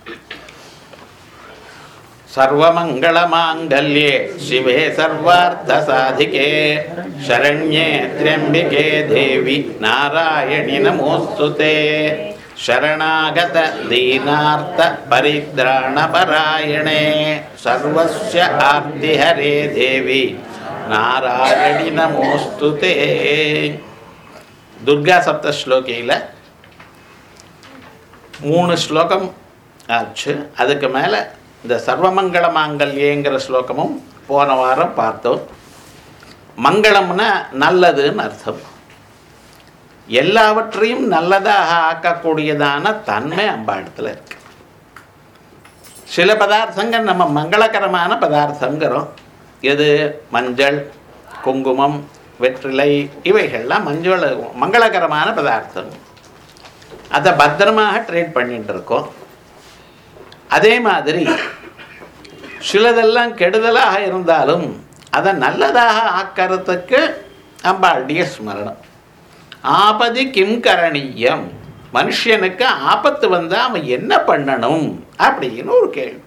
सर्वमङ्गलमाङ्गल्ये शिवे सर्वार्थसाधिके शरण्ये त्र्यम्बिके देवि नारायणि नमोऽस्तु ते शरणागत दीनार्थ परित्राणपरायणे सर्वस्य आर्तिहरे देवी நாராயணி நமோஸ்துதே துர்கா சப்த ஸ்லோகியில் மூணு ஸ்லோகம் ஆச்சு அதுக்கு மேலே இந்த சர்வமங்கள மாங்கல்யங்கிற ஸ்லோகமும் போன வாரம் பார்த்தோம் மங்களம்னா நல்லதுன்னு அர்த்தம் எல்லாவற்றையும் நல்லதாக ஆக்கக்கூடியதான தன்மை அம்பாடத்தில் இருக்கு சில பதார்த்தங்கள் நம்ம மங்களகரமான பதார்த்தங்கிறோம் எது மஞ்சள் குங்குமம் வெற்றிலை இவைகள்லாம் மஞ்சள் மங்களகரமான பதார்த்தம் அதை பத்திரமாக ட்ரீட் பண்ணிட்டு இருக்கோம் அதே மாதிரி சிலதெல்லாம் கெடுதலாக இருந்தாலும் அதை நல்லதாக ஆக்கிறதுக்கு அம்பாளுடைய ஸ்மரணம் ஆபதி கிம் கரணீயம் மனுஷனுக்கு ஆபத்து வந்தால் அவன் என்ன பண்ணணும் அப்படின்னு ஒரு கேள்வி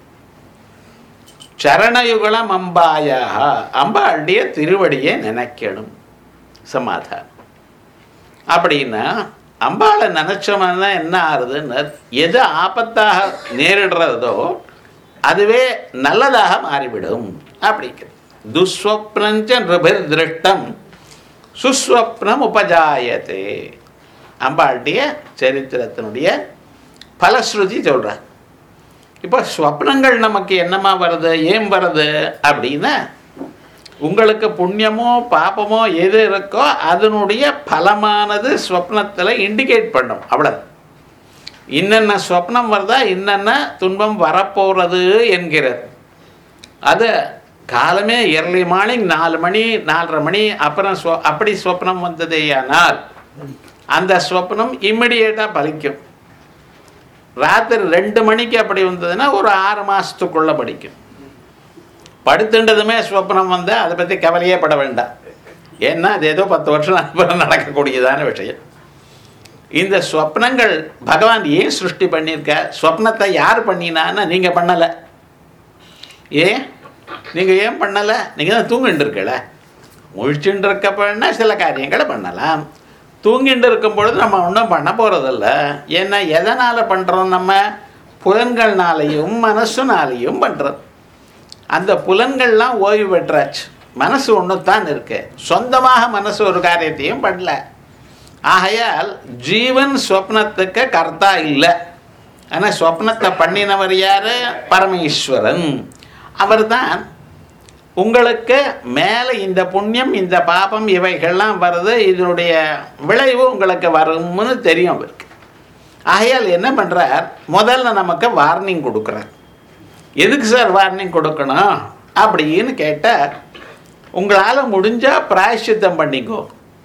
சரணயுகலம் அம்பாயாக அம்பாளுடைய திருவடியை நினைக்கணும் சமாதானம் அப்படின்னா அம்பாளை நினச்சோம்னா என்ன ஆகுதுன்னு எது ஆபத்தாக நேரிடுறதோ அதுவே நல்லதாக மாறிவிடும் அப்படிங்கிறது துஸ்வப்னஞ்ச நிருபிர் திருஷ்டம் சுஸ்வப்னம் உபஜாயத்தே அம்பாளுடைய சரித்திரத்தினுடைய பலஸ்ருதி சொல்கிறார் இப்போ ஸ்வப்னங்கள் நமக்கு என்னமா வருது ஏன் வருது அப்படின்னா உங்களுக்கு புண்ணியமோ பாப்பமோ எது இருக்கோ அதனுடைய பலமானது ஸ்வப்னத்தில் இண்டிகேட் பண்ணும் அவ்வளவு இன்னென்ன ஸ்வப்னம் வருதா இன்னென்ன துன்பம் வரப்போகிறது என்கிறது அது காலமே எர்லி மார்னிங் நாலு மணி நாலரை மணி அப்புறம் ஸ்வ அப்படி ஸ்வப்னம் வந்ததேயானால் அந்த ஸ்வப்னம் இம்மிடியேட்டாக பலிக்கும் ராத்திரி ரெண்டு மணிக்கு அப்படி வந்ததுன்னா ஒரு ஆறு மாதத்துக்குள்ளே படிக்கும் படுத்துன்றதுமே ஸ்வப்னம் வந்தால் அதை பற்றி கவலையே பட வேண்டாம் ஏன்னா அது ஏதோ பத்து வருஷம் அப்புறம் நடக்கக்கூடியதான விஷயம் இந்த ஸ்வப்னங்கள் பகவான் ஏன் சிருஷ்டி பண்ணியிருக்க ஸ்வப்னத்தை யார் பண்ணினான்னு நீங்கள் பண்ணலை ஏன் நீங்கள் ஏன் பண்ணலை நீங்கள் தான் தூங்கிட்டு இருக்கல முழிச்சுட்டு இருக்கப்பன்னா சில காரியங்களை பண்ணலாம் தூங்கிட்டு இருக்கும் பொழுது நம்ம ஒன்றும் பண்ண போகிறதில்ல ஏன்னா எதனால் பண்ணுறோம் நம்ம புலன்கள்னாலையும் மனசுனாலையும் பண்ணுறோம் அந்த புலன்கள்லாம் ஓய்வு பெற்றாச்சு மனசு ஒன்று தான் இருக்கு சொந்தமாக மனசு ஒரு காரியத்தையும் பண்ணல ஆகையால் ஜீவன் ஸ்வப்னத்துக்கு கர்த்தா இல்லை ஆனால் ஸ்வப்னத்தை பண்ணினவர் யார் பரமேஸ்வரன் அவர் தான் உங்களுக்கு மேலே இந்த புண்ணியம் இந்த பாபம் இவைகள்லாம் வருது இதனுடைய விளைவு உங்களுக்கு வரும்னு தெரியும் அவருக்கு ஆகையால் என்ன பண்ணுறார் முதல்ல நமக்கு வார்னிங் கொடுக்குறார் எதுக்கு சார் வார்னிங் கொடுக்கணும் அப்படின்னு கேட்டால் உங்களால் முடிஞ்சால் பிராயஷ்சித்தம் பண்ணிக்கோ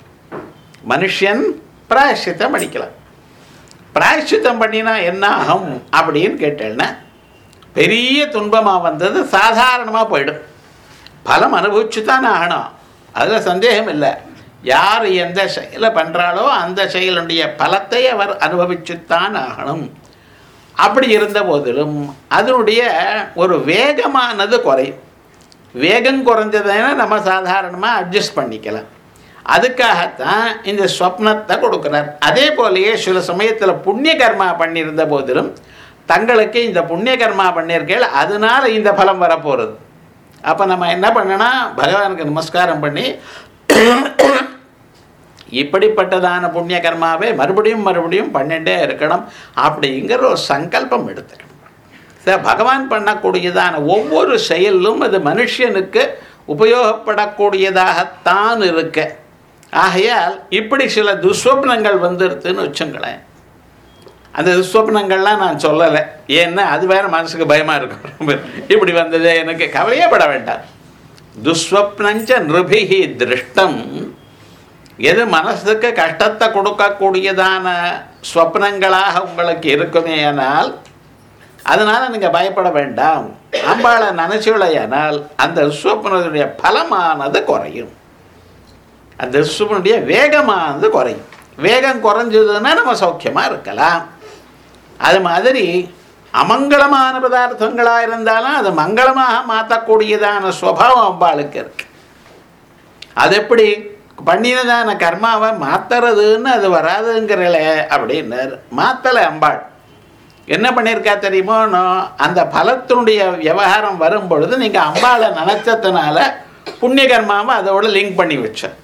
மனுஷன் பிராயஷ்சித்தம் பண்ணிக்கலாம் பிராயஷ்சித்தம் பண்ணினா என்ன ஆகும் அப்படின்னு கேட்டேன்னா பெரிய துன்பமாக வந்தது சாதாரணமாக போயிடும் பலம் அனுபவிச்சு தான் ஆகணும் அதில் சந்தேகம் இல்லை யார் எந்த செயலை பண்ணுறாளோ அந்த செயலுடைய பலத்தை அவர் அனுபவிச்சுத்தான் ஆகணும் அப்படி இருந்த போதிலும் அதனுடைய ஒரு வேகமானது குறையும் வேகம் குறைஞ்சதுன்னா நம்ம சாதாரணமாக அட்ஜஸ்ட் பண்ணிக்கலாம் அதுக்காகத்தான் இந்த ஸ்வப்னத்தை கொடுக்குறார் அதே போலயே சில சமயத்தில் புண்ணிய கர்மா பண்ணியிருந்த போதிலும் தங்களுக்கு இந்த புண்ணிய கர்மா பண்ணியிருக்கேள் அதனால இந்த பலம் வரப்போகிறது அப்போ நம்ம என்ன பண்ணணும் பகவானுக்கு நமஸ்காரம் பண்ணி இப்படிப்பட்டதான புண்ணிய கர்மாவே மறுபடியும் மறுபடியும் பண்ணிட்டே இருக்கணும் அப்படிங்கிற ஒரு சங்கல்பம் எடுத்துக்கணும் சார் பகவான் பண்ணக்கூடியதான ஒவ்வொரு செயலும் அது மனுஷனுக்கு உபயோகப்படக்கூடியதாகத்தான் இருக்க ஆகையால் இப்படி சில துஸ்வப்னங்கள் வந்துருதுன்னு வச்சுங்களேன் அந்த துஸ்வப்னங்கள்லாம் நான் சொல்லலை ஏன்னா அது வேற மனசுக்கு பயமாக இருக்கும் இப்படி வந்தது எனக்கு கவலையே பட வேண்டாம் துஸ்வப்னஞ்ச நிருபிகி திருஷ்டம் எது மனசுக்கு கஷ்டத்தை கொடுக்கக்கூடியதான ஸ்வப்னங்களாக உங்களுக்கு இருக்குமே ஆனால் அதனால் நீங்கள் பயப்பட வேண்டாம் அம்பாளை நினச்சிவிலையானால் அந்த சுவப்பனுடைய பலமானது குறையும் அந்த சுவனுடைய வேகமானது குறையும் வேகம் குறைஞ்சதுன்னா நம்ம சௌக்கியமாக இருக்கலாம் அது மாதிரி அமங்கலமான பதார்த்தங்களாக இருந்தாலும் அது மங்களமாக மாற்றக்கூடியதான சுவாவம் அம்பாளுக்கு இருக்கு அது எப்படி பண்ணினதான கர்மாவை மாத்துறதுன்னு அது வராதுங்கிறல அப்படின்னார் மாத்தலை அம்பாள் என்ன பண்ணியிருக்கா தெரியுமோ நான் அந்த பலத்தினுடைய விவகாரம் வரும் பொழுது நீங்கள் அம்பாளை நினச்சதுனால புண்ணிய கர்மாவை அதோட லிங்க் பண்ணி வச்சேன்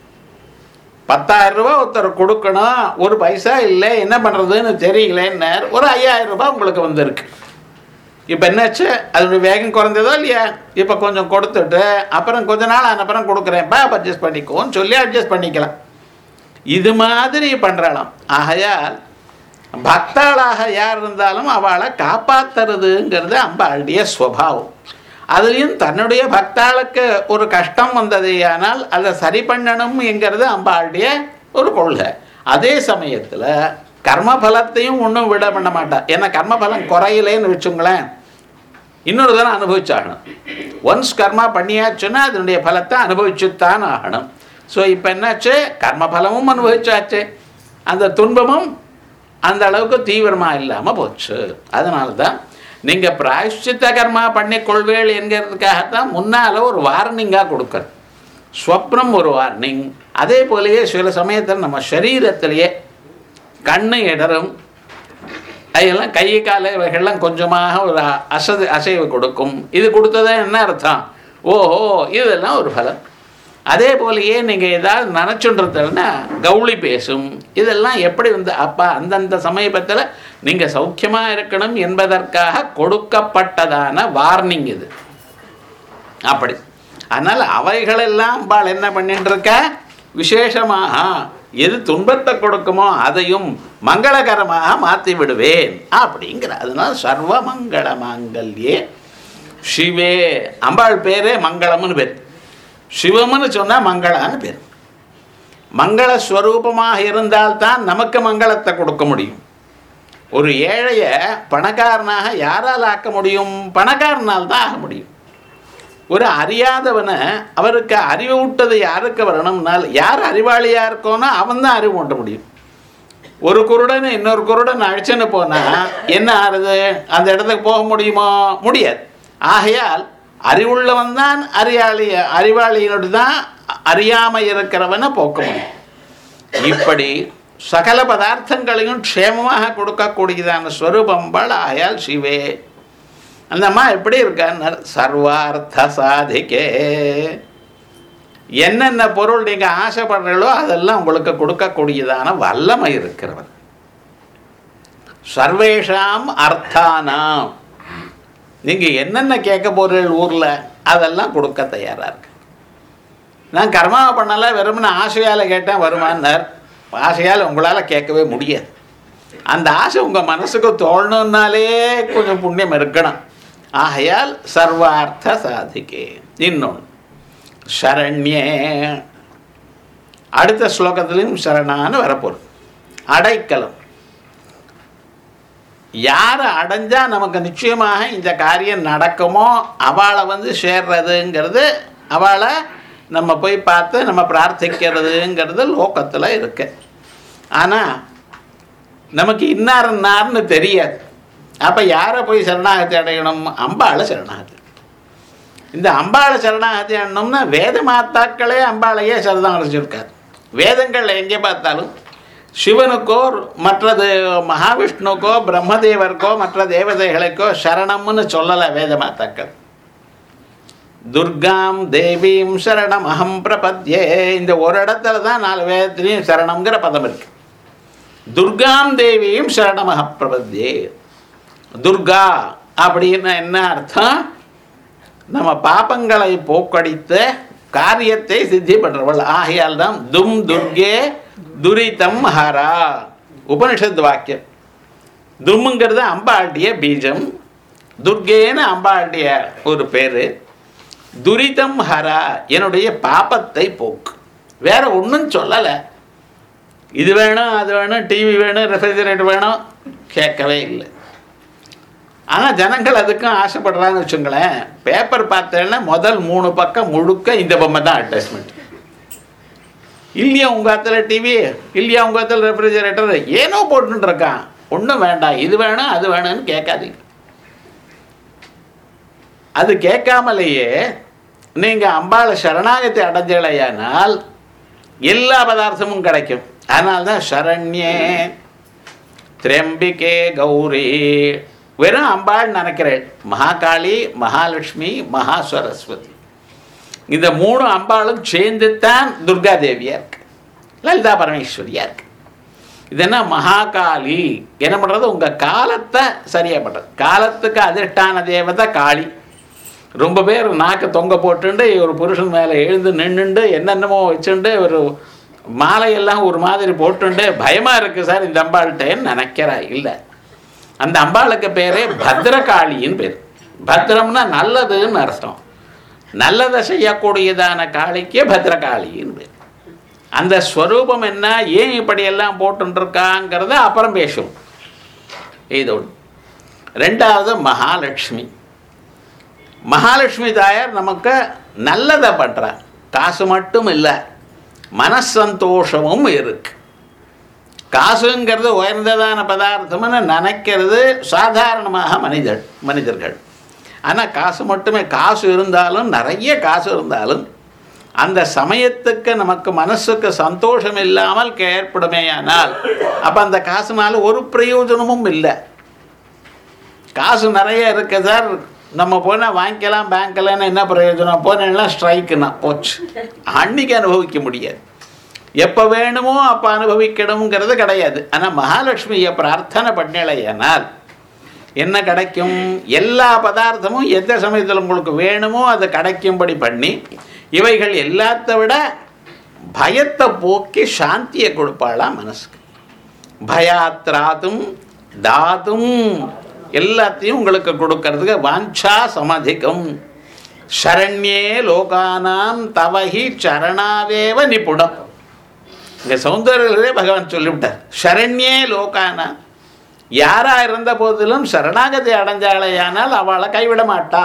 பத்தாயிரம் ரூபாய் ஒருத்தர் கொடுக்கணும் ஒரு பைசா இல்லை என்ன பண்ணுறதுன்னு தெரியலன்னார் ஒரு ஐயாயிரம் ரூபாய் உங்களுக்கு வந்திருக்கு இப்போ என்னாச்சு அதனுடைய வேகம் குறைஞ்சதோ இல்லையா இப்போ கொஞ்சம் கொடுத்துட்டு அப்புறம் கொஞ்ச நாள் ஆன அப்புறம் கொடுக்குறேன்ப்பா அட்ஜஸ்ட் பண்ணிக்கோன்னு சொல்லி அட்ஜஸ்ட் பண்ணிக்கலாம் இது மாதிரி பண்ணுறலாம் ஆகையால் பக்தாளாக யார் இருந்தாலும் அவளை காப்பாத்துறதுங்கிறது அம்பாளுடைய ஸ்வபாவம் அதுலேயும் தன்னுடைய பக்தாளுக்கு ஒரு கஷ்டம் வந்ததேயானால் அதை சரி பண்ணணும் என்கிறது அம்பாளுடைய ஒரு கொள்கை அதே சமயத்தில் கர்மபலத்தையும் ஒன்றும் விட பண்ண மாட்டா ஏன்னா கர்மபலம் குறையலேன்னு வச்சுங்களேன் இன்னொரு தடவை அனுபவிச்சாகணும் ஒன்ஸ் கர்மா பண்ணியாச்சுன்னா அதனுடைய பலத்தை அனுபவிச்சுத்தான் ஆகணும் ஸோ இப்போ என்னாச்சு கர்மபலமும் அனுபவிச்சாச்சு அந்த துன்பமும் அந்த அளவுக்கு தீவிரமாக இல்லாமல் போச்சு அதனால தான் நீங்கள் பிராயஷ்சித்த கர்மா பண்ணிக்கொள்வேள் என்கிறதுக்காகத்தான் முன்னால் ஒரு வார்னிங்காக கொடுக்குறது ஸ்வப்னம் ஒரு வார்னிங் அதே போலயே சில சமயத்தில் நம்ம சரீரத்திலேயே கண்ணு இடரும் அதெல்லாம் கை கால இவைகள்லாம் கொஞ்சமாக ஒரு அசது அசைவு கொடுக்கும் இது கொடுத்ததே என்ன அர்த்தம் ஓஹோ இதெல்லாம் ஒரு பலம் அதே போலயே நீங்கள் ஏதாவது நினச்சுன்றதுன்னா கவுளி பேசும் இதெல்லாம் எப்படி வந்து அப்பா அந்தந்த சமீபத்தில் நீங்கள் சௌக்கியமாக இருக்கணும் என்பதற்காக கொடுக்கப்பட்டதான வார்னிங் இது அப்படி அதனால் அவைகளெல்லாம் அம்பாள் என்ன பண்ணிட்டு இருக்கா விசேஷமாக எது துன்பத்தை கொடுக்குமோ அதையும் மங்களகரமாக மாற்றி விடுவேன் அப்படிங்கிற அதனால சர்வ மங்கள மாங்கல்யே சிவே அம்பாள் பேரே மங்களம்னு பேர் சிவம்னு சொன்னால் மங்களான்னு பேர் மங்கள ஸ்வரூபமாக இருந்தால்தான் நமக்கு மங்களத்தை கொடுக்க முடியும் ஒரு ஏழைய பணக்காரனாக யாரால் ஆக்க முடியும் பணக்காரனால் தான் ஆக முடியும் ஒரு அறியாதவனை அவருக்கு அறிவு விட்டது யாருக்கு வரணும்னால் யார் அறிவாளியாக இருக்கோனோ அவன் தான் அறிவு ஊட்ட முடியும் ஒரு குருடன் இன்னொரு குருடன் அழிச்சுன்னு போனால் என்ன ஆறுது அந்த இடத்துக்கு போக முடியுமோ முடியாது ஆகையால் அறிவுள்ளவன் தான் அறியாளி அறிவாளியோடு தான் அறியாமல் இருக்கிறவனை போக்க முடியும் இப்படி சகல பதார்த்தங்களையும் க்ஷேமமாக கொடுக்கக்கூடியதான ஸ்வரூபம்பாள் ஆயால் சிவே அந்த அம்மா எப்படி இருக்கான்னு சர்வார்த்த சாதிக்கே என்னென்ன பொருள் நீங்கள் ஆசைப்படுறீங்களோ அதெல்லாம் உங்களுக்கு கொடுக்கக்கூடியதான வல்லமை இருக்கிறவர் சர்வேஷாம் அர்த்தானாம் நீங்கள் என்னென்ன கேட்க போகிறீர்கள் ஊரில் அதெல்லாம் கொடுக்க தயாராக இருக்கு நான் கர்மாவை பண்ணல வெறுமனே ஆசையால் கேட்டேன் வருமானார் ஆசையால் உங்களால் கேட்கவே முடியாது அந்த ஆசை உங்கள் மனசுக்கு தோழணுன்னாலே கொஞ்சம் புண்ணியம் இருக்கணும் ஆகையால் சர்வார்த்த சாதிக்கே இன்னொன்று சரண்யே அடுத்த ஸ்லோகத்திலையும் சரணான்னு வரப்போகுது அடைக்கலம் யாரை அடைஞ்சா நமக்கு நிச்சயமாக இந்த காரியம் நடக்குமோ அவளை வந்து சேர்றதுங்கிறது அவளை நம்ம போய் பார்த்து நம்ம பிரார்த்திக்கிறதுங்கிறது லோக்கத்தில் இருக்கு ஆனால் நமக்கு இன்னார் இன்னார்னு தெரியாது அப்போ யாரை போய் சரணாகதி அடையணும் அம்பாளை சரணாகதி இந்த அம்பாளை சரணாகதி அடையணும்னா வேத மாத்தாக்களே அம்பாளையே சரணாகதிச்சிருக்காரு வேதங்கள் எங்கே பார்த்தாலும் சிவனுக்கோ மற்றது மகாவிஷ்ணுக்கோ பிரம்மதேவருக்கோ மற்ற தேவதைகளுக்கோ சரணம்னு சொல்லலை வேத மாத்தாக்கள் துர்காம் தேவீம் சரணம் அகம் பிரபத்யே இந்த ஒரு இடத்துல தான் நாலு வேதத்துலேயும் சரணம்ங்கிற பதம் இருக்கு துர்காம் தேவியும் சரணமக பிரபத்யே துர்கா அப்படின்னு என்ன அர்த்தம் நம்ம பாப்பங்களை போக்கடித்த காரியத்தை சித்தி பண்றவள் ஆகையால் தான் தும் துர்கே துரிதம் ஹரா உபனிஷத் வாக்கியம் தும்முங்கிறது அம்பாளுடைய பீஜம் துர்கேன்னு அம்பாளுடைய ஒரு பேர் துரிதம் ஹரா என்னுடைய பாப்பத்தை போக்கு வேற ஒன்றும் சொல்லலை இது வேணும் அது வேணும் டிவி வேணும் ரெஃப்ரிஜரேட்டர் வேணும் கேட்கவே இல்லை ஆனால் ஜனங்கள் அதுக்கும் ஆசைப்படுறாங்கன்னு வச்சுங்களேன் பேப்பர் பார்த்தேன்னா முதல் மூணு பக்கம் முழுக்க இந்த பொம்மை தான் அட்டாச்மெண்ட் இல்லையா உங்கள் இடத்துல டிவி இல்லையா உங்கள் இடத்துல ரெஃப்ரிஜரேட்டர் ஏனோ போட்டுருக்கான் ஒன்றும் வேண்டாம் இது வேணும் அது வேணும்னு கேட்காதீங்க அது கேட்காமலேயே நீங்கள் அம்பாளை சரணாகத்தை அடைஞ்சலையானால் எல்லா பதார்த்தமும் கிடைக்கும் அதனால தான் சரண்யே திரம்பிகே கௌரி வெறும் அம்பாள் நினைக்கிறேன் மகாகாளி மகாலட்சுமி மகா சரஸ்வதி இந்த மூணு அம்பாளும் சேர்ந்து தான் துர்கா தேவியா இருக்கு லலிதா பரமேஸ்வரியா இருக்கு இது என்ன மகாகாளி என்ன பண்ணுறது உங்கள் காலத்தை சரியாக பண்ணுறது காலத்துக்கு அதிர்ஷ்டான தேவதை காளி ரொம்ப பேர் நாக்கு தொங்க போட்டுண்டு ஒரு புருஷன் மேலே எழுந்து நின்றுண்டு என்னென்னமோ வச்சுண்டு ஒரு மாலையெல்லாம் ஒரு மாதிரி போட்டுண்டு பயமாக இருக்குது சார் இந்த அம்பாள்கிட்டேன்னு நினைக்கிறா இல்லை அந்த அம்பாளுக்கு பேரே பத்ரகாளின்னு பேர் பத்ரம்னா நல்லதுன்னு அர்த்தம் நல்லதை செய்யக்கூடியதான காளிக்கு பத்ரகாளின்னு பேர் அந்த ஸ்வரூபம் என்ன ஏன் இப்படியெல்லாம் போட்டுருக்காங்கிறத அப்புறம் பேசுவோம் இது ஒன்று ரெண்டாவது மகாலட்சுமி மகாலட்சுமி தாயார் நமக்கு நல்லதை பண்ணுறார் காசு மட்டும் இல்லை மனசந்தோஷமும் இருக்கு காசுங்கிறது உயர்ந்ததான பதார்த்தம்னு நினைக்கிறது சாதாரணமாக மனிதர் மனிதர்கள் ஆனால் காசு மட்டுமே காசு இருந்தாலும் நிறைய காசு இருந்தாலும் அந்த சமயத்துக்கு நமக்கு மனசுக்கு சந்தோஷம் இல்லாமல் ஏற்படுமேயானால் அப்போ அந்த காசுனால ஒரு பிரயோஜனமும் இல்லை காசு நிறைய இருக்கு சார் நம்ம போனால் வாங்கிக்கலாம் பேங்க்லன்னு என்ன பிரயோஜனம் போனேன்னா ஸ்ட்ரைக்குன்னா போச்சு அன்னைக்கு அனுபவிக்க முடியாது எப்போ வேணுமோ அப்போ அனுபவிக்கணுங்கிறது கிடையாது ஆனால் மகாலட்சுமியை பிரார்த்தனை பண்ணலையானால் என்ன கிடைக்கும் எல்லா பதார்த்தமும் எந்த சமயத்தில் உங்களுக்கு வேணுமோ அது கிடைக்கும்படி பண்ணி இவைகள் எல்லாத்த விட பயத்தை போக்கி சாந்தியை கொடுப்பாளாம் மனசுக்கு பயாத்ராதும் தாதும் எல்லாத்தையும் உங்களுக்கு கொடுக்கறதுக்கு வாஞ்சா சமதிகம் சரண்யே லோகானாம் தவஹி சரணாவேவ நிபுணம் இங்கே சௌந்தரர்களே பகவான் சொல்லிவிட்டார் சரண்யே லோகானா யாரா இருந்த போதிலும் சரணாகதி அடைஞ்சாலையானால் அவளை கைவிட மாட்டா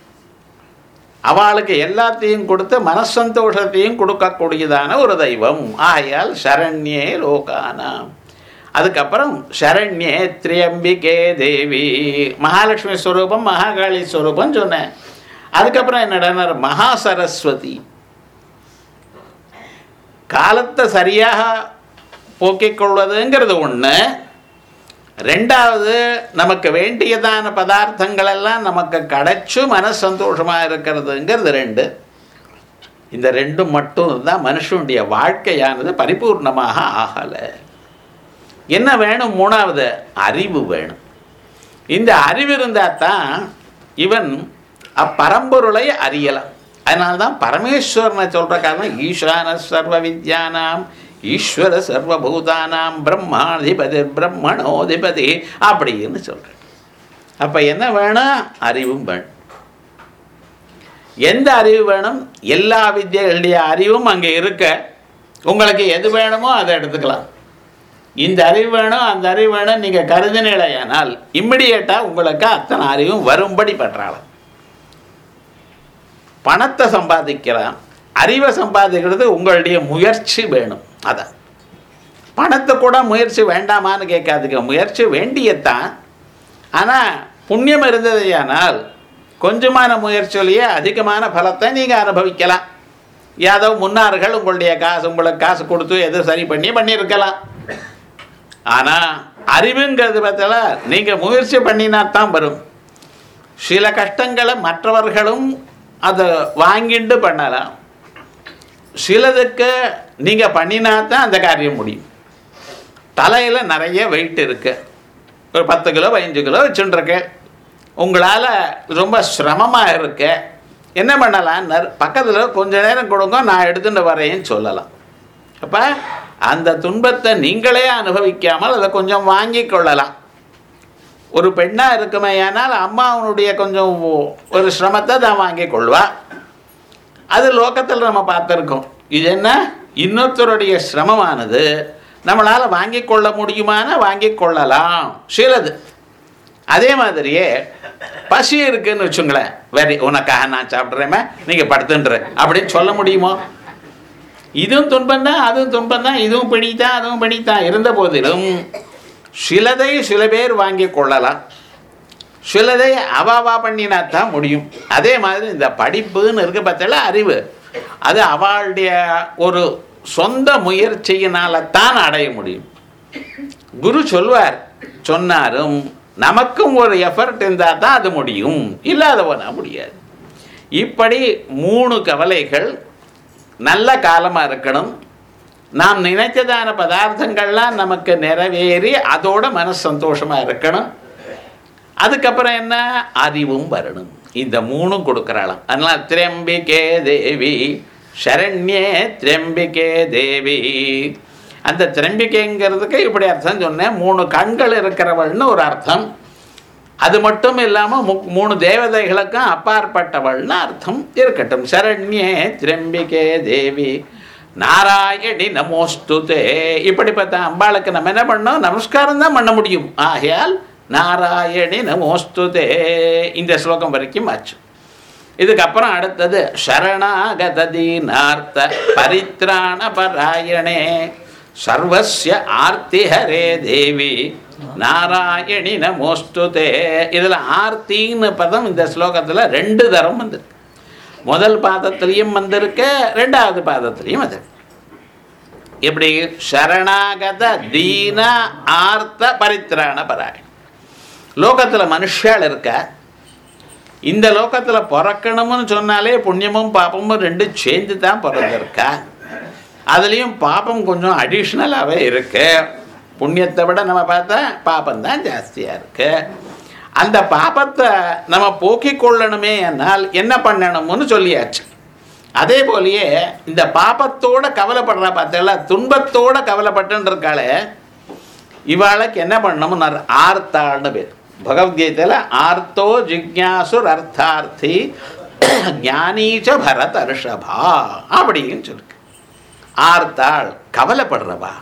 அவளுக்கு எல்லாத்தையும் கொடுத்து மனசந்தோஷத்தையும் கொடுக்கக்கூடியதான ஒரு தெய்வம் ஆகையால் சரண்யே லோகானாம் அதுக்கப்புறம் சரண்யே திரியம்பிகே தேவி மகாலட்சுமி ஸ்வரூபம் மகாகாளி ஸ்வரூபம் சொன்னேன் அதுக்கப்புறம் என்னடா மகா சரஸ்வதி காலத்தை சரியாக போக்கிக் கொள்வதுங்கிறது ஒன்று ரெண்டாவது நமக்கு வேண்டியதான பதார்த்தங்கள் எல்லாம் நமக்கு கிடைச்சு மன சந்தோஷமாக இருக்கிறதுங்கிறது ரெண்டு இந்த ரெண்டும் மட்டும் தான் மனுஷனுடைய வாழ்க்கையானது பரிபூர்ணமாக ஆகலை என்ன வேணும் மூணாவது அறிவு வேணும் இந்த அறிவு இருந்தால் தான் இவன் அப்பரம்பொருளை அறியலாம் அதனால தான் பரமேஸ்வரனை சொல்கிற காரணம் ஈசான சர்வ வித்யானாம் ஈஸ்வர சர்வபூதானாம் பிரம்மாதிபதி பிரம்மணோதிபதி அப்படின்னு சொல்கிறேன் அப்போ என்ன வேணும் அறிவும் வேணும் எந்த அறிவு வேணும் எல்லா வித்தியர்களுடைய அறிவும் அங்கே இருக்க உங்களுக்கு எது வேணுமோ அதை எடுத்துக்கலாம் இந்த அறிவு வேணும் அந்த அறிவு வேணும் நீங்கள் கருதினிலையானால் இம்மிடியேட்டாக உங்களுக்கு அத்தனை அறிவும் வரும்படி பண்ணுறாளாம் பணத்தை சம்பாதிக்கலாம் அறிவை சம்பாதிக்கிறது உங்களுடைய முயற்சி வேணும் அதான் பணத்தை கூட முயற்சி வேண்டாமான்னு கேட்காதுங்க முயற்சி வேண்டியத்தான் ஆனால் புண்ணியம் இருந்ததையானால் கொஞ்சமான முயற்சியிலேயே அதிகமான பலத்தை நீங்கள் அனுபவிக்கலாம் யாதோ முன்னார்கள் உங்களுடைய காசு உங்களுக்கு காசு கொடுத்து எது சரி பண்ணி பண்ணியிருக்கலாம் ஆனால் அறிவுங்கிறது பார்த்தல நீங்கள் முயற்சி பண்ணினா தான் வரும் சில கஷ்டங்களை மற்றவர்களும் அதை வாங்கிட்டு பண்ணலாம் சிலதுக்கு நீங்கள் பண்ணினா தான் அந்த காரியம் முடியும் தலையில் நிறைய வெயிட் இருக்கு ஒரு பத்து கிலோ பதினஞ்சு கிலோ வச்சுட்டுருக்கு உங்களால் ரொம்ப சிரமமாக இருக்கு என்ன பண்ணலான்னு பக்கத்தில் கொஞ்ச நேரம் கொடுங்க நான் எடுத்துட்டு வரேன்னு சொல்லலாம் அப்போ அந்த துன்பத்தை நீங்களே அனுபவிக்காமல் அதை கொஞ்சம் வாங்கி கொள்ளலாம் ஒரு பெண்ணாக இருக்குமேயானால் அம்மாவனுடைய கொஞ்சம் ஒரு சிரமத்தை தான் வாங்கி கொள்வா அது லோகத்தில் நம்ம பார்த்துருக்கோம் இது என்ன இன்னொருத்தருடைய சிரமமானது நம்மளால் வாங்கி கொள்ள முடியுமான வாங்கி கொள்ளலாம் சிலது அதே மாதிரியே பசி இருக்குன்னு வச்சுங்களேன் வெரி உனக்காக நான் சாப்பிட்றேமே நீங்கள் படுத்துன்ற அப்படின்னு சொல்ல முடியுமோ இதுவும் துன்பம் தான் அதுவும் துன்பம் தான் இதுவும் பிடித்தான் அதுவும் பிடித்தான் இருந்த போதிலும் சிலதை சில பேர் வாங்கி கொள்ளலாம் சிலதை அவாவா பண்ணினா தான் முடியும் அதே மாதிரி இந்த படிப்புன்னு இருக்க பார்த்தால அறிவு அது அவளுடைய ஒரு சொந்த முயற்சியினால தான் அடைய முடியும் குரு சொல்வார் சொன்னாரும் நமக்கும் ஒரு எஃபர்ட் இருந்தால் தான் அது முடியும் இல்லாதவனா முடியாது இப்படி மூணு கவலைகள் நல்ல காலமாக இருக்கணும் நாம் நினைத்ததான பதார்த்தங்கள்லாம் நமக்கு நிறைவேறி அதோட மனசு சந்தோஷமாக இருக்கணும் அதுக்கப்புறம் என்ன அறிவும் வரணும் இந்த மூணும் கொடுக்குறாளாம் அதனால திரம்பிகே தேவி சரண்யே திரம்பிகே தேவி அந்த திரம்பிகைங்கிறதுக்கு இப்படி அர்த்தம் சொன்னேன் மூணு கண்கள் இருக்கிறவள்னு ஒரு அர்த்தம் அது மட்டும் இல்லாமல் மு மூணு தேவதைகளுக்கும் அப்பாற்பட்டவள்னு அர்த்தம் இருக்கட்டும் சரண்யே திரம்பிகே தேவி நாராயணி நமோஸ்துதே இப்படிப்பட்ட அம்பாளுக்கு நம்ம என்ன பண்ணோம் நமஸ்காரம் தான் பண்ண முடியும் ஆகையால் நாராயணி நமோஸ்துதே இந்த ஸ்லோகம் வரைக்கும் ஆச்சு இதுக்கப்புறம் அடுத்தது சரணாகதீனார்த்த பரித்ராண பராயணே சர்வஸ்ய ஆர்த்திஹரே தேவி நாராயணி நமோஸ்துதே இதில் ஆர்த்தின்னு பதம் இந்த ஸ்லோகத்தில் ரெண்டு தரம் வந்திருக்கு முதல் பாதத்திலையும் வந்திருக்கு ரெண்டாவது பாதத்திலையும் வந்திருக்கு இப்படி சரணாகத தீன ஆர்த்த பரித்ராண பராயணம் லோகத்தில் மனுஷால் இருக்க இந்த லோகத்தில் பிறக்கணும்னு சொன்னாலே புண்ணியமும் பாப்பமும் ரெண்டும் சேர்ந்து தான் பிறந்திருக்கா அதுலேயும் பாப்பம் கொஞ்சம் அடிஷ்னலாகவே இருக்கு புண்ணியத்தை விட நம்ம பார்த்தா பாப்பம் தான் ஜாஸ்தியாக இருக்கு அந்த பாப்பத்தை நம்ம போக்கிக் கொள்ளணுமே என்னால் என்ன பண்ணணும்னு சொல்லியாச்சு அதே போலயே இந்த பாப்பத்தோட கவலைப்படுறா பார்த்தல துன்பத்தோட கவலைப்பட்டுன்னு இருக்காளே இவாளுக்கு என்ன பண்ணணும்னு ஆர்த்தாள்னு பேர் பகவத்கீதையில் ஆர்த்தோ ஜிக்யாசுர் அர்த்தார்த்தி ஞானீச்ச பரத் அர்ஷபா அப்படின்னு சொல்லிருக்கு ஆர்த்தாள் கவலைப்படுறவா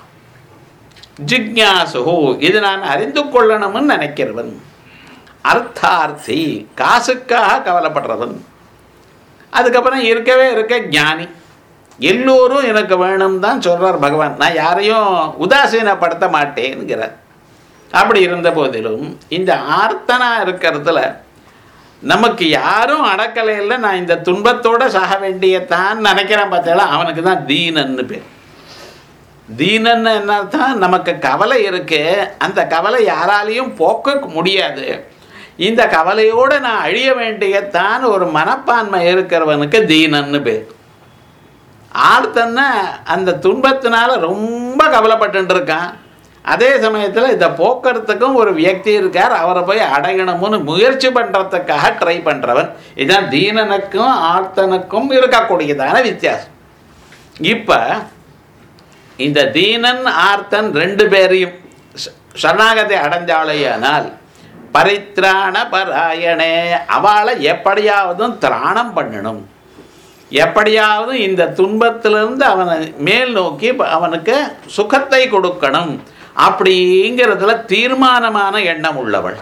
ஜிக்யாசு இது நான் அறிந்து கொள்ளணும்னு நினைக்கிறவன் அர்த்தார்த்தி காசுக்காக கவலைப்படுறவன் அதுக்கப்புறம் இருக்கவே இருக்க ஞானி எல்லோரும் எனக்கு வேணும் தான் சொல்றார் பகவான் நான் யாரையும் உதாசீனப்படுத்த மாட்டேன்கிறார் அப்படி இருந்த போதிலும் இந்த ஆர்த்தனா இருக்கிறதுல நமக்கு யாரும் அடக்கலை இல்லை நான் இந்த துன்பத்தோட சாக வேண்டியத்தான் நினைக்கிறேன் பார்த்தால அவனுக்கு தான் தீனன்னு பேர் தீனன்னு என்ன அர்த்தம் நமக்கு கவலை இருக்கு அந்த கவலை யாராலையும் போக்க முடியாது இந்த கவலையோடு நான் அழிய வேண்டியத்தான் ஒரு மனப்பான்மை இருக்கிறவனுக்கு தீனன்னு பேர் ஆர்த்தன்னா அந்த துன்பத்தினால ரொம்ப கவலைப்பட்டு இருக்கான் அதே சமயத்தில் இதை போக்குறதுக்கும் ஒரு வியக்தி இருக்கார் அவரை போய் அடையணும்னு முயற்சி பண்ணுறதுக்காக ட்ரை பண்ணுறவன் இதுதான் தீனனுக்கும் ஆர்த்தனுக்கும் இருக்கக்கூடியதான வித்தியாசம் இப்போ இந்த தீனன் ஆர்த்தன் ரெண்டு பேரையும் ச- சரணாகதி அடைஞ்சாலேயானால் பரித்ராண பராயணே அவளை எப்படியாவதும் திராணம் பண்ணணும் எப்படியாவது இந்த துன்பத்திலிருந்து அவனை மேல் நோக்கி ப- அவனுக்கு சுகத்தை கொடுக்கணும் அப்படிங்கிறதுல தீர்மானமான எண்ணம் உள்ளவள்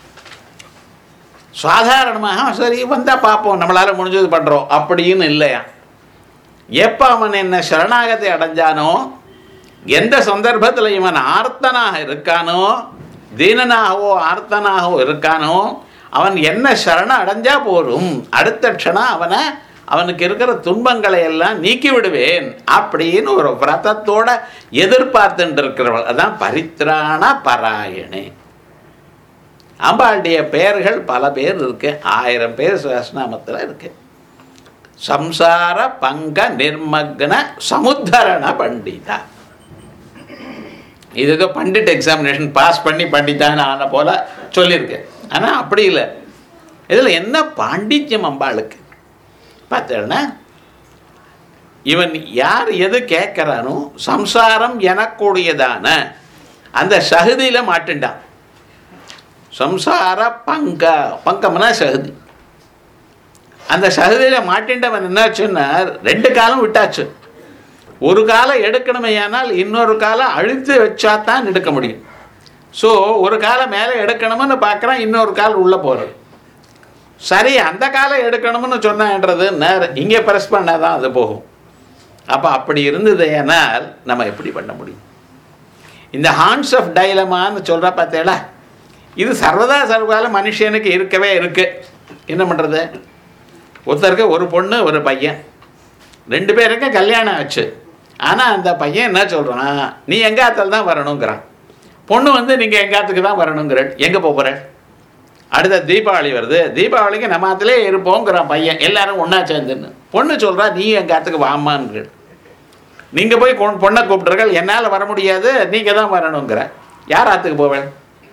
சாதாரணமாக சரி வந்தால் பார்ப்போம் நம்மளால் முடிஞ்சது பண்ணுறோம் அப்படின்னு இல்லையா எப்போ அவன் என்ன சரணாகத்தை அடைஞ்சானோ எந்த சந்தர்ப்பத்தில் இவன் ஆர்த்தனாக இருக்கானோ தீனனாகவோ ஆர்த்தனாகவோ இருக்கானோ அவன் என்ன சரணம் அடைஞ்சா போரும் அடுத்த க்ஷணம் அவனை அவனுக்கு இருக்கிற துன்பங்களை எல்லாம் நீக்கி விடுவேன் அப்படின்னு ஒரு விரதத்தோட எதிர்பார்த்துட்டு இருக்கிறவள் அதான் பரித்ராண பராயணே அம்பாளுடைய பெயர்கள் பல பேர் இருக்கு ஆயிரம் பேர் சுவாசநாமத்தில் இருக்கு சம்சார பங்க நிர்மக்ன சமுத்தரண பண்டிதா இது ஏதோ பண்டிட் எக்ஸாமினேஷன் பாஸ் பண்ணி பண்டிதான்னு ஆன போல சொல்லியிருக்கு ஆனால் அப்படி இல்லை இதில் என்ன பாண்டித்யம் அம்பாளுக்கு பார்த்தேன்னா இவன் யார் எது கேட்குறானோ சம்சாரம் எனக்கூடியதான அந்த சகுதியில் மாட்டுண்டான் சம்சார பங்க பங்கம்னா சகுதி அந்த சகுதியில் மாட்டின்றவன் என்னாச்சுன்னா ரெண்டு காலம் விட்டாச்சு ஒரு காலம் எடுக்கணுமே ஆனால் இன்னொரு காலம் அழுத்து வச்சா தான் எடுக்க முடியும் ஸோ ஒரு காலம் மேலே எடுக்கணும்னு பார்க்குறான் இன்னொரு கால் உள்ளே போகிறது சரி அந்த காலம் எடுக்கணும்னு சொன்னான்றது நேரம் இங்கே ப்ரெஸ் பண்ணால் தான் அது போகும் அப்போ அப்படி இருந்தது ஏனால் நம்ம எப்படி பண்ண முடியும் இந்த ஹார்ன்ஸ் ஆஃப் டைலமான்னு சொல்கிற பார்த்தேடா இது சர்வதா சர்வகாலம் மனுஷனுக்கு இருக்கவே இருக்கு என்ன பண்ணுறது ஒருத்தருக்கு ஒரு பொண்ணு ஒரு பையன் ரெண்டு பேருக்கும் கல்யாணம் ஆச்சு ஆனால் அந்த பையன் என்ன சொல்கிறான் நீ எங்காத்தில் தான் வரணுங்கிறான் பொண்ணு வந்து நீங்கள் எங்காத்துக்கு தான் வரணுங்கிற எங்கே போகிற அடுத்த தீபாவளி வருது தீபாவளிக்கு நம்ம ஆத்துலே இருப்போங்கிறான் பையன் எல்லாரும் ஒன்றா சேர்ந்துன்னு பொண்ணு சொல்கிறா நீ எங்காத்துக்கு வாமான்னு நீங்கள் போய் கொ- பொண்ணை கூப்பிட்டுருக்கள் என்னால் வர முடியாது நீங்கள் தான் வரணுங்கிற யார் ஆற்றுக்கு போவேன்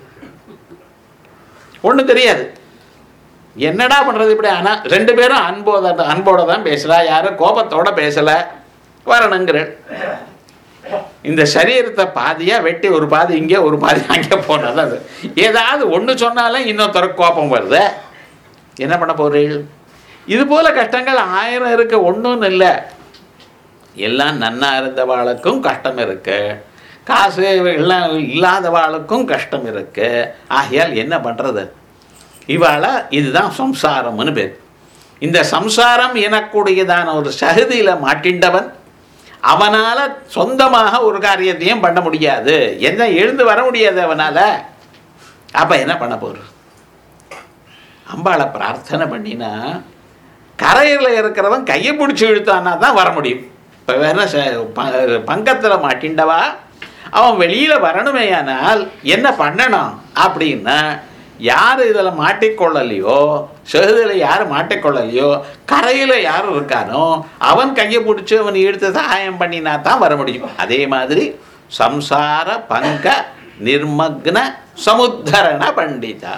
ஒன்றும் தெரியாது என்னடா பண்ணுறது இப்படி ஆனால் ரெண்டு பேரும் அன்போட அன்போட தான் பேசுகிறா யாரும் கோபத்தோட பேசலை வரணுங்கிற இந்த சரீரத்தை பாதியாக வெட்டி ஒரு பாதி இங்கே ஒரு பாதி அங்கே போனது அது ஏதாவது ஒன்று சொன்னாலும் இன்னொருத்தருக்கு கோபம் வருது என்ன பண்ண போறீர்கள் இது போல கஷ்டங்கள் ஆயிரம் இருக்க ஒன்றும் இல்லை எல்லாம் நன்னா இருந்தவாளுக்கும் கஷ்டம் இருக்கு காசு எல்லாம் இல்லாதவாளுக்கும் கஷ்டம் இருக்கு ஆகையால் என்ன பண்ணுறது இவாள இதுதான் சம்சாரம்னு பேர் இந்த சம்சாரம் எனக்கூடியதான ஒரு சகுதியில் மாட்டிண்டவன் அவனால் சொந்தமாக ஒரு காரியத்தையும் பண்ண முடியாது என்ன எழுந்து வர முடியாது அவனால் அப்போ என்ன பண்ண போகிறது அம்பாளை பிரார்த்தனை பண்ணினா கரையில் இருக்கிறவன் கையை பிடிச்சி இழுத்தானா தான் வர முடியும் இப்போ வேற பங்கத்தில் மாட்டிண்டவா அவன் வெளியில் வரணுமேயானால் என்ன பண்ணணும் அப்படின்னா யார் இதில் மாட்டிக்கொள்ளலையோ செகுதில் யார் மாட்டிக்கொள்ளலையோ கரையில் யார் இருக்கானோ அவன் கையை பிடிச்சி அவன் இழுத்து சகாயம் பண்ணினா தான் வர முடியும் அதே மாதிரி சம்சார பங்க நிர்மக்ன சமுத்தரண பண்டிதா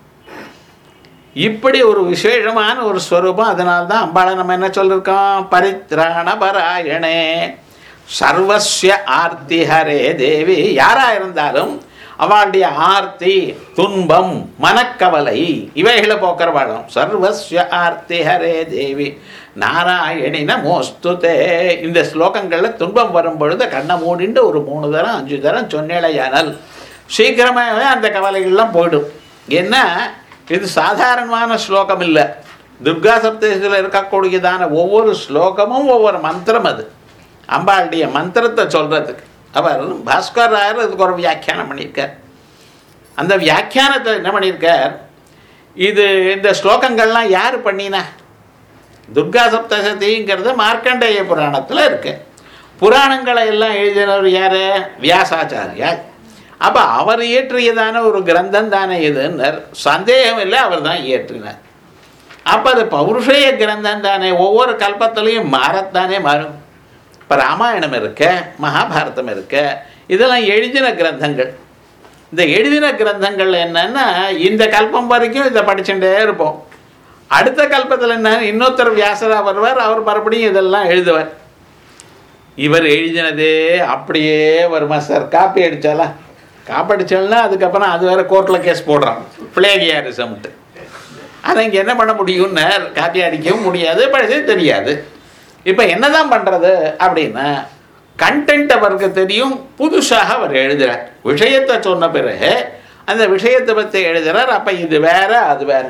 இப்படி ஒரு விசேஷமான ஒரு ஸ்வரூபம் அதனால தான் அம்பாளை நம்ம என்ன சொல்லியிருக்கோம் பரித்ராண பராயணே சர்வஸ்ய ஆர்த்தி ஹரே தேவி யாரா இருந்தாலும் அவளுடைய ஆர்த்தி துன்பம் மனக்கவலை இவைகளை போக்குறவாளும் சர்வஸ்ய ஆர்த்தி ஹரே தேவி நாராயணி நமோஸ்துதே இந்த ஸ்லோகங்களில் துன்பம் வரும் பொழுது கண்ணை மூடிண்டு ஒரு மூணு தரம் அஞ்சு தரம் சொன்னேலையானால் சீக்கிரமாகவே அந்த கவலைகள்லாம் போயிடும் என்ன இது சாதாரணமான ஸ்லோகம் இல்லை துர்கா சப்தேசில் இருக்கக்கூடியதான ஒவ்வொரு ஸ்லோகமும் ஒவ்வொரு மந்திரம் அது அம்பாளுடைய மந்திரத்தை சொல்கிறதுக்கு அவர் பாஸ்கர் ராயர் இதுக்கு ஒரு வியாக்கியானம் பண்ணியிருக்கார் அந்த வியாக்கியானத்தை என்ன பண்ணியிருக்கார் இது இந்த ஸ்லோகங்கள்லாம் யார் பண்ணினா துர்கா சப்தசதிங்கிறது மார்க்கண்டேய புராணத்தில் இருக்கு புராணங்களை எல்லாம் எழுதினவர் யார் வியாசாச்சாரியார் அப்போ அவர் இயற்றியதான ஒரு கிரந்தம் தானே இதுன்னர் சந்தேகம் இல்லை அவர் தான் இயற்றினார் அப்போ அது பௌருஷய கிரந்தம் தானே ஒவ்வொரு கல்பத்திலையும் மாறத்தானே மாறும் இப்போ ராமாயணம் இருக்க மகாபாரதம் இருக்க இதெல்லாம் எழுதின கிரந்தங்கள் இந்த எழுதின கிரந்தங்கள் என்னன்னா இந்த கல்பம் வரைக்கும் இதை படிச்சுட்டே இருப்போம் அடுத்த கல்பத்தில் என்ன இன்னொருத்தர் வியாசரா வருவார் அவர் மறுபடியும் இதெல்லாம் எழுதுவார் இவர் எழுதினதே அப்படியே வருமா சார் காப்பி அடிச்சாலா காப்பி அடிச்சால்னா அதுக்கப்புறம் அது வேற கோர்ட்டில் கேஸ் போடுறான் பிளேகியாரிசம்ட்டு அதை இங்கே என்ன பண்ண முடியும்னு காப்பி அடிக்கவும் முடியாது படிச்சது தெரியாது இப்போ என்னதான் பண்ணுறது அப்படின்னா கண்டென்ட் அவருக்கு தெரியும் புதுசாக அவர் எழுதுறார் விஷயத்தை சொன்ன பிறகு அந்த விஷயத்தை பற்றி எழுதுறார் அப்போ இது வேற அது வேற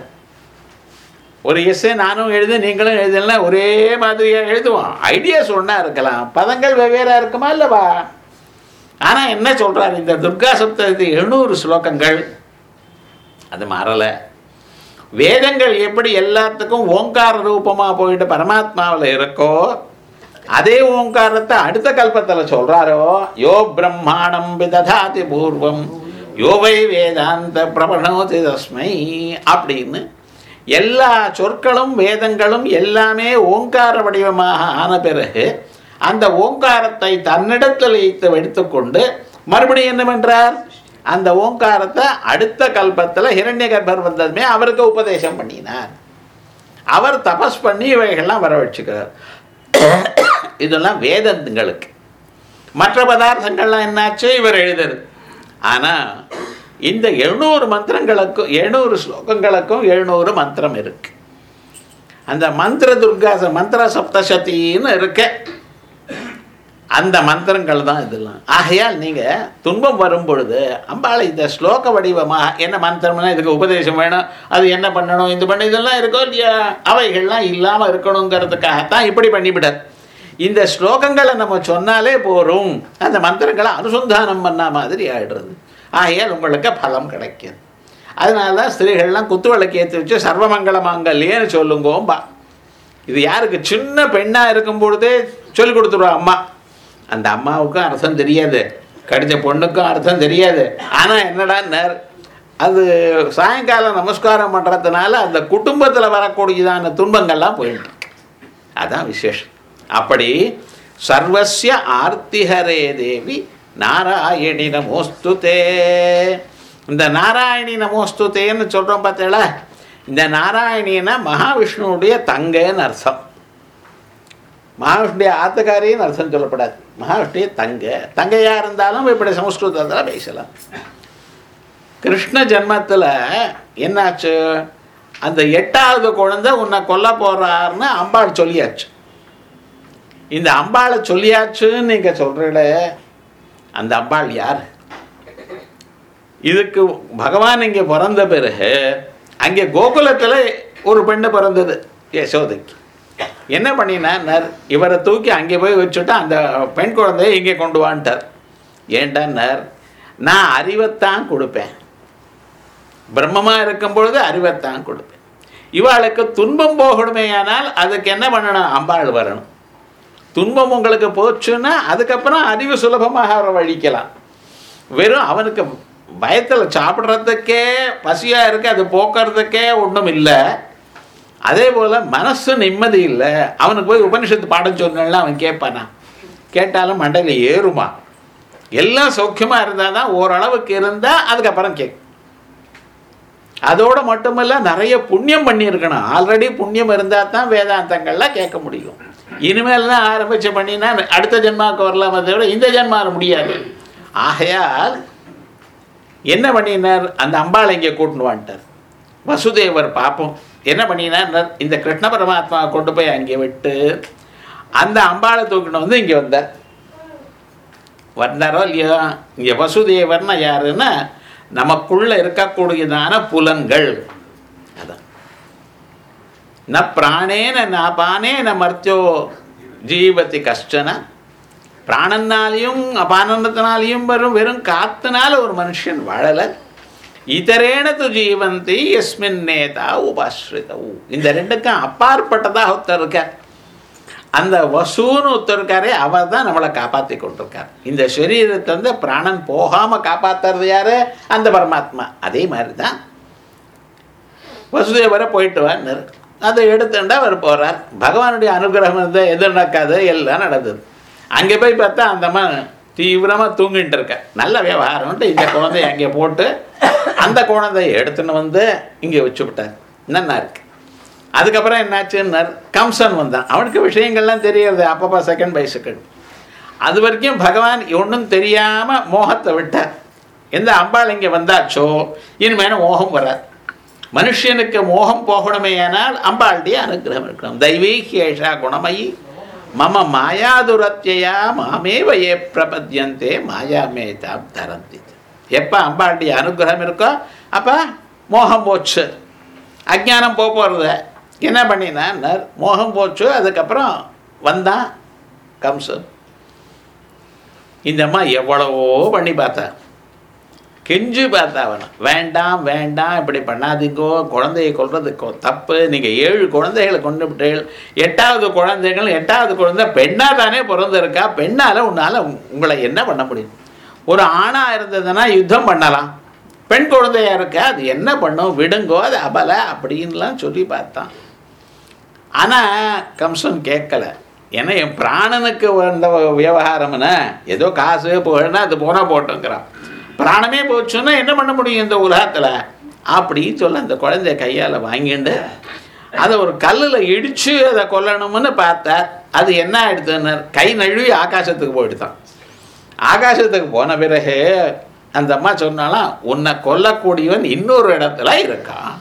ஒரு எஸ்ஸே நானும் எழுது நீங்களும் எழுதலாம் ஒரே மாதிரியாக எழுதுவோம் ஐடியாஸ் ஒன்றா இருக்கலாம் பதங்கள் வெவ்வேறாக இருக்குமா இல்லவா ஆனால் என்ன சொல்கிறார் இந்த துர்கா சப்ததி எழுநூறு ஸ்லோகங்கள் அது மாறலை வேதங்கள் எப்படி எல்லாத்துக்கும் ஓங்கார ரூபமாக போயிட்டு பரமாத்மாவில் இருக்கோ அதே ஓங்காரத்தை அடுத்த கல்பத்தில் சொல்கிறாரோ யோ பிரம்மாணம் விததாதி பூர்வம் யோவை வேதாந்த பிரபணோதி தஸ்மை அப்படின்னு எல்லா சொற்களும் வேதங்களும் எல்லாமே ஓங்கார வடிவமாக ஆன பிறகு அந்த ஓங்காரத்தை தன்னிடத்தில் வைத்து எடுத்துக்கொண்டு மறுபடியும் என்ன பண்றார் அந்த ஓங்காரத்தை அடுத்த கல்பத்தில் ஹிரண்ய கர்ப்பர் வந்ததுமே அவருக்கு உபதேசம் பண்ணினார் அவர் தபஸ் பண்ணி இவைகள்லாம் வர வச்சுக்கிறார் இதெல்லாம் வேதங்களுக்கு மற்ற பதார்த்தங்கள்லாம் என்னாச்சு இவர் எழுதுறது ஆனால் இந்த எழுநூறு மந்திரங்களுக்கும் எழுநூறு ஸ்லோகங்களுக்கும் எழுநூறு மந்திரம் இருக்கு அந்த மந்திர துர்கா மந்திர சப்தசதின்னு இருக்கு அந்த மந்திரங்கள் தான் இதெல்லாம் ஆகையால் நீங்கள் துன்பம் வரும் பொழுது அம்பாளை இந்த ஸ்லோக வடிவமாக என்ன மந்திரம்னா இதுக்கு உபதேசம் வேணும் அது என்ன பண்ணணும் இது பண்ண இதெல்லாம் இருக்கோ இல்லையா அவைகள்லாம் இல்லாமல் இருக்கணுங்கிறதுக்காகத்தான் இப்படி பண்ணிவிடார் இந்த ஸ்லோகங்களை நம்ம சொன்னாலே போரும் அந்த மந்திரங்களை அனுசந்தானம் பண்ண மாதிரி ஆயிடுறது ஆகையால் உங்களுக்கு பலம் கிடைக்கும் அதனால தான் ஸ்திரீகள்லாம் குத்து விளக்கு ஏற்றி வச்சு சர்வமங்கள மாங்கல்யன்னு சொல்லுங்கோம்பா இது யாருக்கு சின்ன பெண்ணாக இருக்கும் பொழுதே சொல்லி கொடுத்துருவா அம்மா அந்த அம்மாவுக்கும் அர்த்தம் தெரியாது கடிச்ச பொண்ணுக்கும் அர்த்தம் தெரியாது ஆனால் என்னடா நேர் அது சாயங்காலம் நமஸ்காரம் பண்ணுறதுனால அந்த குடும்பத்தில் வரக்கூடியதான துன்பங்கள்லாம் போயிட்டு அதான் விசேஷம் அப்படி சர்வஸ்ய ஆர்த்திஹரே தேவி நாராயணி நமோஸ்துதே இந்த நாராயணி நமோஸ்துதேன்னு சொல்கிறோம் பார்த்தீங்களா இந்த நாராயணினா மகாவிஷ்ணுவுடைய தங்கன்னு அர்த்தம் மகாவிஷ்ணுடைய ஆத்துக்காரின்னு அர்த்தம் சொல்லப்படாது மகாவிஷ்ணுடைய தங்க தங்கையாக இருந்தாலும் இப்படி சமஸ்கிருதத்தில் பேசலாம் கிருஷ்ண ஜென்மத்தில் என்னாச்சு அந்த எட்டாவது குழந்தை உன்னை கொல்ல போறாருன்னு அம்பாள் சொல்லியாச்சு இந்த அம்பாளை சொல்லியாச்சுன்னு நீங்க சொல்றீங்கள அந்த அம்பாள் யார் இதுக்கு பகவான் இங்கே பிறந்த பிறகு அங்கே கோகுலத்தில் ஒரு பெண்ணு பிறந்தது யசோதைக்கு என்ன பண்ணினார் இவரை தூக்கி அங்கே போய் வச்சுட்டு அந்த பெண் குழந்தைய இங்கே கொண்டு வான்ட்டார் ஏண்டான்னார் நான் அறிவைத்தான் கொடுப்பேன் பிரம்மமாக இருக்கும் பொழுது அறிவைத்தான் கொடுப்பேன் இவாளுக்கு துன்பம் போகணுமேயானால் அதுக்கு என்ன பண்ணணும் அம்பாள் வரணும் துன்பம் உங்களுக்கு போச்சுன்னா அதுக்கப்புறம் அறிவு சுலபமாக அவரை வழிக்கலாம் வெறும் அவனுக்கு பயத்தில் சாப்பிட்றதுக்கே பசியாக இருக்கு அது போக்குறதுக்கே ஒன்றும் இல்லை அதே போல் மனசு நிம்மதி இல்லை அவனுக்கு போய் உபனிஷத்து பாடம் சொன்னா அவன் கேட்பானா கேட்டாலும் மண்டையில் ஏறுமா எல்லாம் சௌக்கியமாக இருந்தால் தான் ஓரளவுக்கு இருந்தால் அதுக்கப்புறம் கேட்கும் அதோடு மட்டுமல்ல நிறைய புண்ணியம் பண்ணியிருக்கணும் ஆல்ரெடி புண்ணியம் இருந்தால் தான் வேதாந்தங்கள்லாம் கேட்க முடியும் இனிமேல் தான் ஆரம்பித்து பண்ணினா அடுத்த ஜென்மாவுக்கு வரலாமே தவிர இந்த ஜென்மாற முடியாது ஆகையால் என்ன பண்ணினார் அந்த அம்பாளை இங்கே கூட்டின்னு வந்துட்டார் வசுதேவர் பார்ப்போம் என்ன பண்ணினார் இந்த கிருஷ்ண பரமாத்மா கொண்டு போய் அங்கே விட்டு அந்த அம்பாளை தூக்கிட்டு வந்து இங்கே வந்தார் வந்தாரோ இல்லையோ இங்கே வசுதேவர்னா யாருன்னா நமக்குள்ள இருக்கக்கூடியதான புலன்கள் அதான் ந பிராணேன ந பானேன மர்த்தியோ ஜீவதி கஷ்டன பிராணனாலையும் அபானந்தத்தினாலையும் வரும் வெறும் காத்துனால ஒரு மனுஷன் வாழலை இதரேன து ஜீவந்தி எஸ்மின் நேதா உபாஸ்ரிதவு இந்த ரெண்டுக்கும் அப்பாற்பட்டதாக ஒருத்தர் இருக்கார் அந்த வசூன்னு ஒருத்தர் இருக்காரே அவர் தான் நம்மளை காப்பாற்றி கொண்டிருக்கார் இந்த சரீரத்தை வந்து பிராணன் போகாமல் காப்பாற்றுறது யாரு அந்த பரமாத்மா அதே மாதிரி தான் வசுதேவரை போயிட்டு வார் அதை எடுத்துட்டா அவர் போகிறார் பகவானுடைய அனுகிரகம் இருந்தால் எது நடக்காது எல்லாம் நடந்தது அங்கே போய் பார்த்தா அந்த அம்மா தீவிரமாக தூங்கிட்டு இருக்க நல்ல விவகாரம்ட்டு இந்த குழந்தைய அங்கே போட்டு அந்த குழந்தைய எடுத்துன்னு வந்து இங்கே வச்சு விட்டார் நல்லா இருக்கு அதுக்கப்புறம் என்னாச்சுன்னார் கம்சன் வந்தான் அவனுக்கு விஷயங்கள்லாம் தெரியறது அப்பப்போ செகண்ட் பை செகண்ட் அது வரைக்கும் பகவான் ஒன்றும் தெரியாமல் மோகத்தை விட்டார் எந்த அம்பாள் இங்கே வந்தாச்சோ இனிமேல் மோகம் வராது மனுஷனுக்கு மோகம் போகணுமேயானால் அம்பாளுடைய அனுகிரகம் இருக்கணும் தெய்வீகேஷா குணமயி மம மாயாதுரத்தியா மாமேவ ஏ பிரபத்தியந்தே மாயாமேதாம் தரந்தி எப்போ அம்பாளுடைய அனுகிரகம் இருக்கோ அப்போ மோகம் போச்சு அஜ்ஞானம் போக போகிறது என்ன பண்ணினார் மோகம் போச்சு அதுக்கப்புறம் வந்தான் கம்சன் இந்த அம்மா எவ்வளவோ பண்ணி பார்த்தா கெஞ்சு பார்த்தா அவனை வேண்டாம் வேண்டாம் இப்படி பண்ணாதீங்கோ குழந்தையை கொல்றதுக்கோ தப்பு நீங்கள் ஏழு குழந்தைகளை கொண்டு விட்டீர்கள் எட்டாவது குழந்தைகள் எட்டாவது குழந்தை பெண்ணாக தானே பிறந்திருக்கா பெண்ணால் உன்னால் உங்களை என்ன பண்ண முடியும் ஒரு ஆணாக இருந்ததுன்னா யுத்தம் பண்ணலாம் பெண் குழந்தையா இருக்க அது என்ன பண்ணும் விடுங்கோ அது அபலை அப்படின்லாம் சொல்லி பார்த்தான் ஆனால் கம்சன் கேட்கல ஏன்னா என் பிராணனுக்கு வந்த விவகாரம்னா ஏதோ காசு புகழ்னா அது போனால் போட்டோங்கிறான் பிராணமே போச்சுன்னா என்ன பண்ண முடியும் இந்த உலகத்தில் அப்படின்னு சொல்ல அந்த குழந்தைய கையால் வாங்கிண்டு அதை ஒரு கல்லில் இடித்து அதை கொல்லணும்னு பார்த்தார் அது என்ன ஆயிடுதுன்னார் கை நழுவி ஆகாசத்துக்கு போயிடுதான் ஆகாசத்துக்கு போன பிறகு அந்த அம்மா சொன்னாலாம் உன்னை கொல்லக்கூடியவன் இன்னொரு இடத்துல இருக்கான்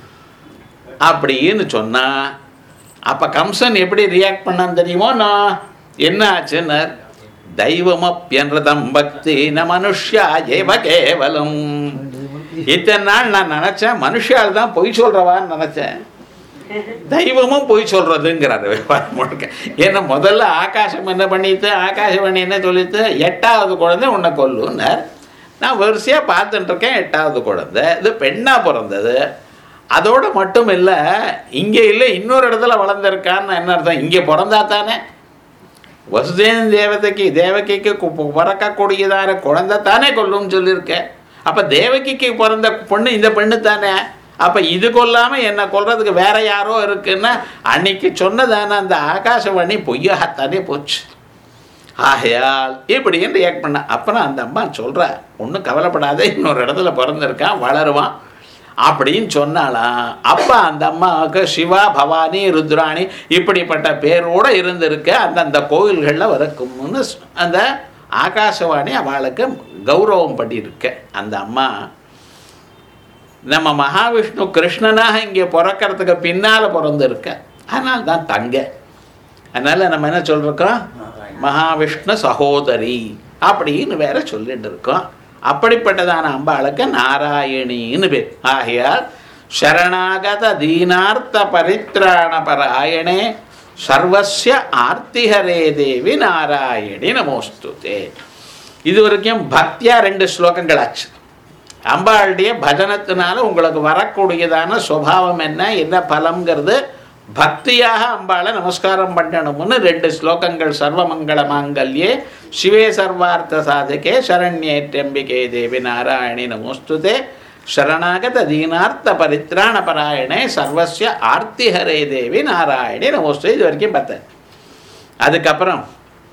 அப்படின்னு சொன்னா அப்போ கம்சன் எப்படி ரியாக்ட் பண்ணான்னு தெரியுமோ நான் என்ன ஆச்சுன்னார் தெய்வமப்பியன்றதம் பக்தி ந மனுஷ்யா ஏவ கேவலம் இத்தனை நாள் நான் நினச்சேன் மனுஷால் தான் பொய் சொல்கிறவான்னு நினச்சேன் தெய்வமும் பொய் சொல்கிறதுங்கிறாரு விவகாரம் முழுக்க ஏன்னா முதல்ல ஆகாசம் என்ன பண்ணிட்டு ஆகாசவாணி என்ன சொல்லிட்டு எட்டாவது குழந்தை உன்னை கொல்லுன்னார் நான் வரிசையாக பார்த்துட்டு இருக்கேன் எட்டாவது குழந்தை இது பெண்ணாக பிறந்தது அதோடு மட்டும் இல்லை இங்கே இல்லை இன்னொரு இடத்துல வளர்ந்துருக்கான்னு என்ன அர்த்தம் இங்கே பிறந்தா தானே வசுதேவன் தேவதைக்கு தேவகிக்கு கு- பிறக்கக்கூடியதான குழந்தை தானே கொல்லும்னு சொல்லியிருக்கேன் அப்போ தேவகிக்கு பிறந்த பொண்ணு இந்த பெண்ணு தானே அப்போ இது கொல்லாமல் என்னை கொல்றதுக்கு வேற யாரோ இருக்குன்னா அன்னைக்கு சொன்னதான அந்த ஆகாசவாணி பொய்யாகத்தானே போச்சு ஆகையால் இப்படின்னு ரியாக்ட் பண்ண அப்புறம் அந்த அம்மா சொல்கிறா ஒன்றும் கவலைப்படாத இன்னொரு இடத்துல பிறந்திருக்கான் வளருவான் அப்படின்னு சொன்னாலாம் அப்போ அந்த அம்மாவுக்கு சிவா பவானி ருத்ராணி இப்படிப்பட்ட பேரோடு இருந்திருக்க அந்தந்த கோவில்களில் வரக்கும்னு சொ- அந்த ஆகாசவாணி அவளுக்கு கௌரவம் பண்ணியிருக்க அந்த அம்மா நம்ம மகாவிஷ்ணு கிருஷ்ணனாக இங்கே பிறக்கறதுக்கு பின்னால் பிறந்திருக்க அதனால தான் தங்க அதனால் நம்ம என்ன சொல்லிருக்கோம் மகாவிஷ்ணு சகோதரி அப்படின்னு வேற சொல்லிட்டு இருக்கோம் அப்படிப்பட்டதான அம்பாளுக்கு நாராயணின்னு பேர் ஆகையால் சரணாகத தீனார்த்த பரித்ராண பராயணே சர்வஸ்ய ஆர்த்திஹரே தேவி நாராயணி நமோஸ்துதே இது வரைக்கும் பக்தியா ரெண்டு ஸ்லோகங்கள் ஆச்சு அம்பாளுடைய பஜனத்தினால உங்களுக்கு வரக்கூடியதான சுபாவம் என்ன என்ன பலம்ங்கிறது பக்தியாக அம்பாளை நமஸ்காரம் பண்ணணும்னு ரெண்டு ஸ்லோகங்கள் சர்வமங்கள மாங்கல்யே சிவே சர்வார்த்த சாதிகே சரண்யே டெம்பிகே தேவி நாராயணி நமோஸ்துதே சரணாகத தீனார்த்த பரித்ராண பராயணே சர்வஸ்ய ஆர்த்திஹரே தேவி நாராயணி நமோஸ்து இது வரைக்கும் பார்த்தேன் அதுக்கப்புறம்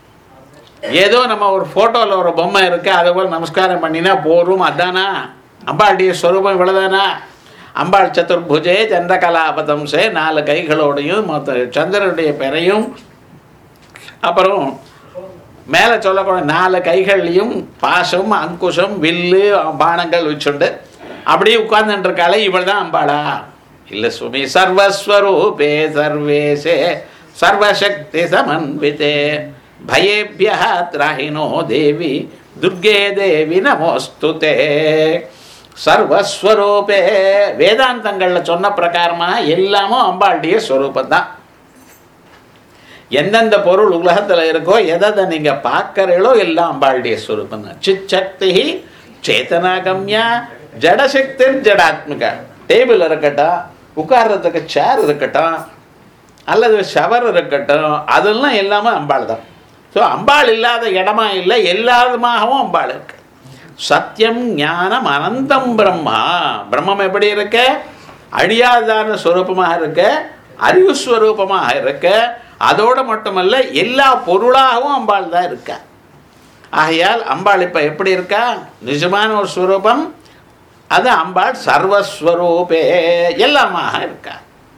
ஏதோ நம்ம ஒரு ஃபோட்டோவில் ஒரு பொம்மை இருக்கு அதை போல் நமஸ்காரம் பண்ணினா போரும் அதானா அம்பாளுடைய ஸ்வரூபம் இவ்வளோதானா அம்பாள் சதுர்புஜே சந்திரகலாபதம்சே நாலு கைகளோடையும் மொத்த சந்திரனுடைய பெறையும் அப்புறம் மேலே சொல்லக்கூடிய நாலு கைகள்லையும் பாசம் அங்குஷம் வில்லு பானங்கள் வச்சுண்டு அப்படியே உட்கார்ந்துட்டு இருக்காளே இவள் தான் அம்பாளா இல்லை சுமி சர்வஸ்வரூபே சர்வேசே சர்வசக்தி சமன்விதே பயேபிய திராஹினோ தேவி துர்கே தேவி நமோஸ்துதே சர்வஸ்வரூபே வேதாந்தங்களில் சொன்ன பிரகாரமாக எல்லாமும் அம்பாளுடைய ஸ்வரூபம் தான் எந்தெந்த பொருள் உலகத்தில் இருக்கோ எதை நீங்கள் பார்க்கறீங்களோ எல்லாம் அம்பாளுடைய ஸ்வரூபம் தான் சிச்சக்தி சேத்தனாகம்யா ஜடசக்தி ஜடாத்மிகா டேபிள் இருக்கட்டும் உட்கார்றதுக்கு சேர் இருக்கட்டும் அல்லது ஷவர் இருக்கட்டும் அதெல்லாம் எல்லாமே அம்பாள் தான் ஸோ அம்பாள் இல்லாத இடமா இல்லை எல்லாருமாகவும் அம்பாள் இருக்கு சத்தியம் ஞானம் அனந்தம் பிரம்மா பிரம்மம் எப்படி இருக்க அழியாதான ஸ்வரூபமாக இருக்க அறிவு ஸ்வரூபமாக இருக்க அதோடு மட்டுமல்ல எல்லா பொருளாகவும் அம்பாள் தான் இருக்கா ஆகையால் அம்பாள் இப்போ எப்படி இருக்கா நிஜமான ஒரு ஸ்வரூபம் அது அம்பாள் சர்வஸ்வரூபே எல்லாமாக இருக்கா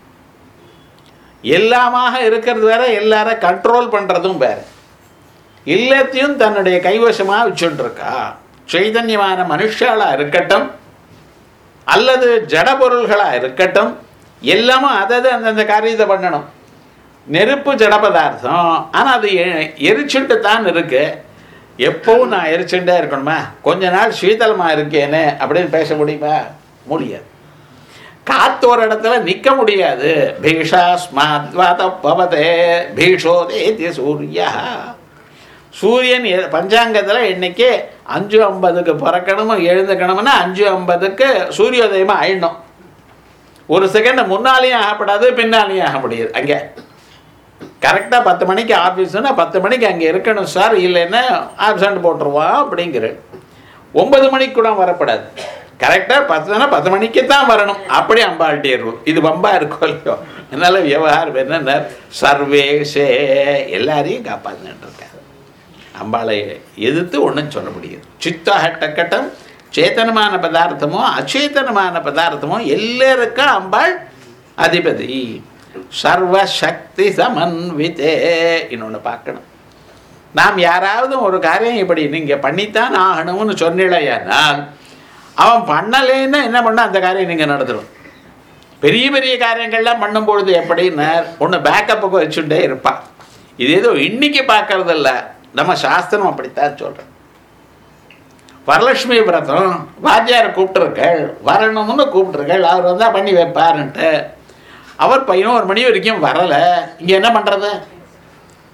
எல்லாமாக இருக்கிறது வேற எல்லாரும் கண்ட்ரோல் பண்ணுறதும் வேற எல்லாத்தையும் தன்னுடைய கைவசமாக வச்சுட்டு இருக்கா சைதன்யமான மனுஷாலாக இருக்கட்டும் அல்லது ஜட பொருள்களாக இருக்கட்டும் எல்லாமும் அதது அந்தந்த காரியத்தை பண்ணணும் நெருப்பு ஜட பதார்த்தம் ஆனால் அது எ- எரிச்சுட்டு தான் இருக்கு எப்பவும் நான் எரிச்சுட்டே இருக்கணுமா கொஞ்ச நாள் சீதளமாக இருக்கேனே அப்படின்னு பேச முடியுமா முடியாது காத்து ஒரு இடத்துல நிற்க முடியாது பீஷாஸ்மாத்வாத பவதே பீஷோதேதி சூர்யா சூரியன் எ- பஞ்சாங்கத்தில் இன்னைக்கு அஞ்சு ஐம்பதுக்கு பிறக்கணுமோ எழுந்துக்கணும்னா அஞ்சு ஐம்பதுக்கு சூரியோதயமாக ஆயிடணும் ஒரு செகண்ட் முன்னாலேயும் ஆகப்படாது பின்னாலேயும் ஆக முடியாது அங்கே கரெக்டாக பத்து மணிக்கு ஆஃபீஸ்னா பத்து மணிக்கு அங்கே இருக்கணும் சார் இல்லைன்னா ஆப்சண்ட் போட்டுருவான் அப்படிங்கிற ஒன்பது மணிக்கு கூட வரக்கூடாது கரெக்டாக பத்துனா பத்து மணிக்கு தான் வரணும் அப்படி அம்பாள்கிட்டே இருக்கும் இது பம்பா இருக்கும் இல்லையோ அதனால விவகாரம் என்னென்ன சர்வேஷே எல்லாரையும் காப்பாற்றிட்டு இருக்காரு அம்பாளை எதிர்த்து ஒன்றும் சொல்ல முடியாது சித்தகட்டக்கட்டம் சேத்தனமான பதார்த்தமோ அச்சேதனமான பதார்த்தமோ எல்லாருக்கும் அம்பாள் அதிபதி சர்வசக்தி சமன்விதே இன்னொன்று பார்க்கணும் நாம் யாராவது ஒரு காரியம் இப்படி நீங்கள் பண்ணித்தான் ஆகணும்னு சொன்னிலையானால் அவன் பண்ணலேன்னா என்ன பண்ண அந்த காரியம் நீங்கள் நடத்தணும் பெரிய பெரிய காரியங்கள்லாம் பண்ணும்பொழுது எப்படின்னு ஒன்று பேக்கப்புக்கு வச்சுட்டே இருப்பான் இது ஏதோ இன்னைக்கு பார்க்கறது இல்ல நம்ம சாஸ்திரம் அப்படித்தான் சொல்கிறோம் வரலட்சுமி விரதம் வாத்தியாரை கூப்பிட்டுருக்கள் வரணும்னு கூப்பிட்டுருக்கள் அவர் வந்தால் பண்ணி வைப்பாருன்ட்டு அவர் பதினோரு மணி வரைக்கும் வரலை இங்கே என்ன பண்ணுறது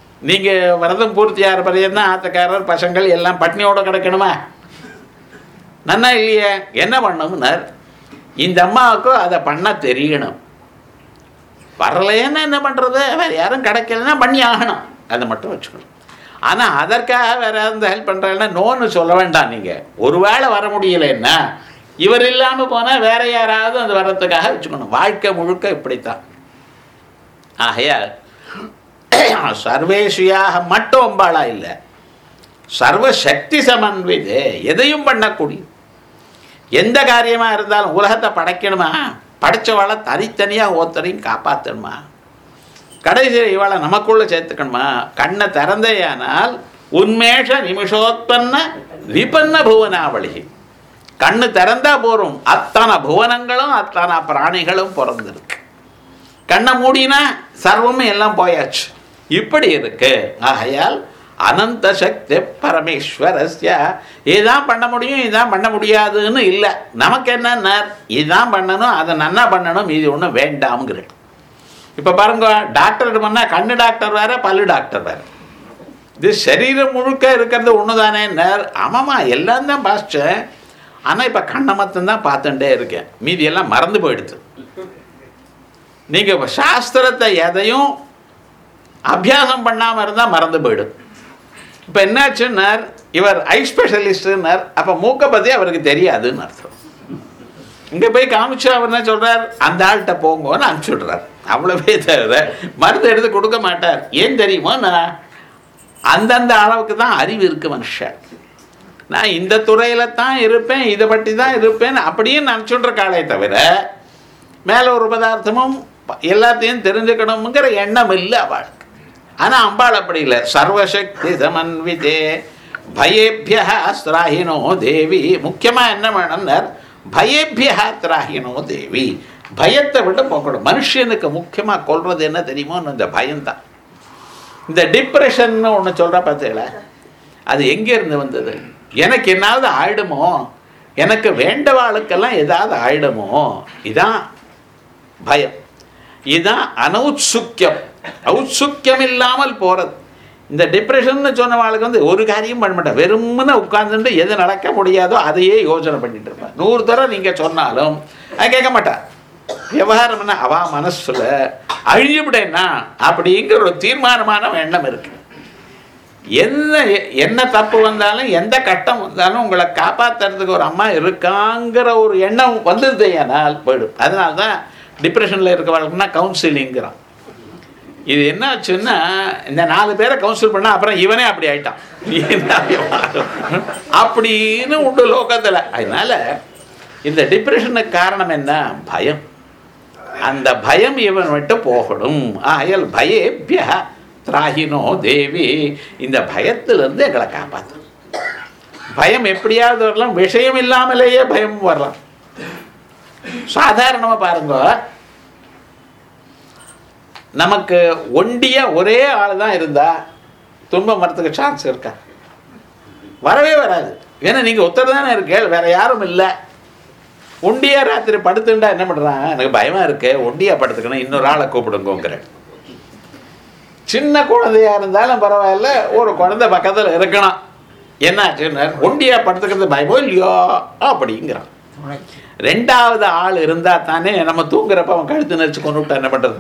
நீங்கள் விரதம் பூர்த்தி ஆகிற பிறகு தான் ஆத்தக்காரர் பசங்கள் எல்லாம் பட்னியோட கிடக்கணுமா நன்னா இல்லையே என்ன பண்ணணும்னார் இந்த அம்மாவுக்கும் அதை பண்ண தெரியணும் வரலைன்னா என்ன பண்ணுறது வேறு யாரும் கிடைக்கலன்னா பண்ணி ஆகணும் அதை மட்டும் வச்சுக்கணும் ஆனால் அதற்காக வேற யாரும் ஹெல்ப் பண்ணுறாங்கன்னா நோன்னு சொல்ல வேண்டாம் நீங்கள் ஒருவேளை வர முடியலைன்னா இவர் இல்லாமல் போனால் வேற யாராவது அது வர்றதுக்காக வச்சுக்கணும் வாழ்க்கை முழுக்க இப்படித்தான் ஆகையால் சர்வேஷியாக மட்டும் அம்பாளா இல்லை சர்வசக்தி சமன்விது எதையும் பண்ணக்கூடிய எந்த காரியமாக இருந்தாலும் உலகத்தை படைக்கணுமா படைச்சவாளை தனித்தனியாக ஒருத்தரையும் காப்பாற்றணுமா கடைசியில் இவளை நமக்குள்ள சேர்த்துக்கணுமா கண்ணை திறந்தேயானால் உன்மேஷ நிமிஷோத்பன்ன விபன்ன புவனாவளி கண்ணு திறந்தா போரும் அத்தனை புவனங்களும் அத்தனை பிராணிகளும் பிறந்திருக்கு கண்ணை மூடினா சர்வமும் எல்லாம் போயாச்சு இப்படி இருக்கு ஆகையால் அனந்த சக்தி பரமேஸ்வரஸ்ய இதான் பண்ண முடியும் இதான் பண்ண முடியாதுன்னு இல்லை நமக்கு என்ன இதான் பண்ணணும் அதை நன்னா பண்ணணும் இது ஒன்றும் வேண்டாம்ங்கிற இப்போ பாருங்க டாக்டர் பண்ணால் கண்ணு டாக்டர் வேற பல்லு டாக்டர் வேற இது சரீரம் முழுக்க இருக்கிறது ஒன்று தானே நேர் ஆமாம்மா எல்லாம் தான் பாசிச்சேன் ஆனால் இப்போ கண்ணை மட்டும்தான் பார்த்துட்டே இருக்கேன் மீதி எல்லாம் மறந்து போயிடுது நீங்கள் சாஸ்திரத்தை எதையும் அபியாசம் பண்ணாமல் இருந்தால் மறந்து போயிடும் இப்போ என்னாச்சுன்னார் இவர் ஐ ஸ்பெஷலிஸ்ட்னார் அப்போ மூக்கை பற்றி அவருக்கு தெரியாதுன்னு அர்த்தம் இங்கே போய் காமிச்சு அவர் என்ன சொல்கிறார் அந்த ஆள்கிட்ட போங்கன்னு அனுப்பிச்சி விட்றார் அவ்வளோவே தவிர மருந்து எடுத்து கொடுக்க மாட்டார் ஏன் தெரியுமோ நான் அந்தந்த அளவுக்கு தான் அறிவு இருக்கு மனுஷன் நான் இந்த துறையில் தான் இருப்பேன் இதை பற்றி தான் இருப்பேன் அப்படியே நினச்சுட்ற காலே தவிர மேலே ஒரு பதார்த்தமும் எல்லாத்தையும் தெரிஞ்சுக்கணுங்கிற எண்ணம் இல்லை அவளுக்கு ஆனால் அம்பாள் அப்படி இல்லை சர்வசக்தி சமன்விதே பயேபிய ஸ்ராஹினோ தேவி முக்கியமாக என்ன வேணும்னார் பயேபிய திராஹினோ தேவி பயத்தை விட்டு போகணும் மனுஷனுக்கு முக்கியமாக கொள்வது என்ன தெரியுமோ இந்த பயம்தான் இந்த டிப்ரெஷன்னு ஒன்று சொல்கிற பார்த்தீங்களா அது எங்கேருந்து வந்தது எனக்கு என்னாவது ஆயிடுமோ எனக்கு வேண்டவாளுக்கெல்லாம் ஏதாவது ஆயிடுமோ இதான் பயம் இதுதான் அனௌத்சுக்கியம் ஔத்சுக்கியம் இல்லாமல் போகிறது இந்த டிப்ரெஷன்னு சொன்னவாளுக்கு வந்து ஒரு காரியம் பண்ண மாட்டேன் வெறும்னு உட்காந்துட்டு எது நடக்க முடியாதோ அதையே யோசனை பண்ணிட்டு இருப்பேன் நூறு தடவை நீங்கள் சொன்னாலும் அது கேட்க மாட்டான் விவகாரம் என்ன அவா மனசுல அழிஞ்சுவிடேன்னா அப்படிங்கிற ஒரு தீர்மானமான எண்ணம் இருக்கு என்ன என்ன தப்பு வந்தாலும் எந்த கட்டம் வந்தாலும் உங்களை காப்பாற்றுறதுக்கு ஒரு அம்மா இருக்காங்கிற ஒரு எண்ணம் வந்தது ஏனால் போயிடும் அதனால தான் டிப்ரெஷனில் இருக்கவளுக்குன்னா கவுன்சிலிங்கிறான் இது என்ன ஆச்சுன்னா இந்த நாலு பேரை கவுன்சில் பண்ணால் அப்புறம் இவனே அப்படி ஆயிட்டான் அப்படின்னு உண்டு லோகத்தில் அதனால இந்த டிப்ரெஷனுக்கு காரணம் என்ன பயம் அந்த பயம் இவன் விட்டு போகணும் ஆயல் பயேபிய திராகினோ தேவி இந்த பயத்திலிருந்து எங்களை காப்பாற்று பயம் எப்படியாவது வரலாம் விஷயம் இல்லாமலேயே பயம் வரலாம் சாதாரணமாக பாருங்க நமக்கு ஒண்டிய ஒரே ஆள் தான் இருந்தா துன்பம் வரத்துக்கு சான்ஸ் இருக்கா வரவே வராது ஏன்னா நீங்கள் ஒருத்தர் தானே இருக்கேள் வேற யாரும் இல்லை ஒண்டியா ராத்திரி படுத்துண்டா என்ன பண்ணுறான் எனக்கு பயமா இருக்கு ஒண்டியா படுத்துக்கணும் இன்னொரு ஆளை கூப்பிடுங்கோங்கிறேன் சின்ன குழந்தையா இருந்தாலும் பரவாயில்ல ஒரு குழந்தை பக்கத்தில் இருக்கணும் என்னாச்சுன்னு ஒண்டியா படுத்துக்கிறது பயமோ இல்லையோ அப்படிங்கிறான் ரெண்டாவது ஆள் இருந்தா தானே நம்ம தூங்குறப்ப அவன் கழுத்து நெரிச்சு கொண்டு விட்டா என்ன பண்றது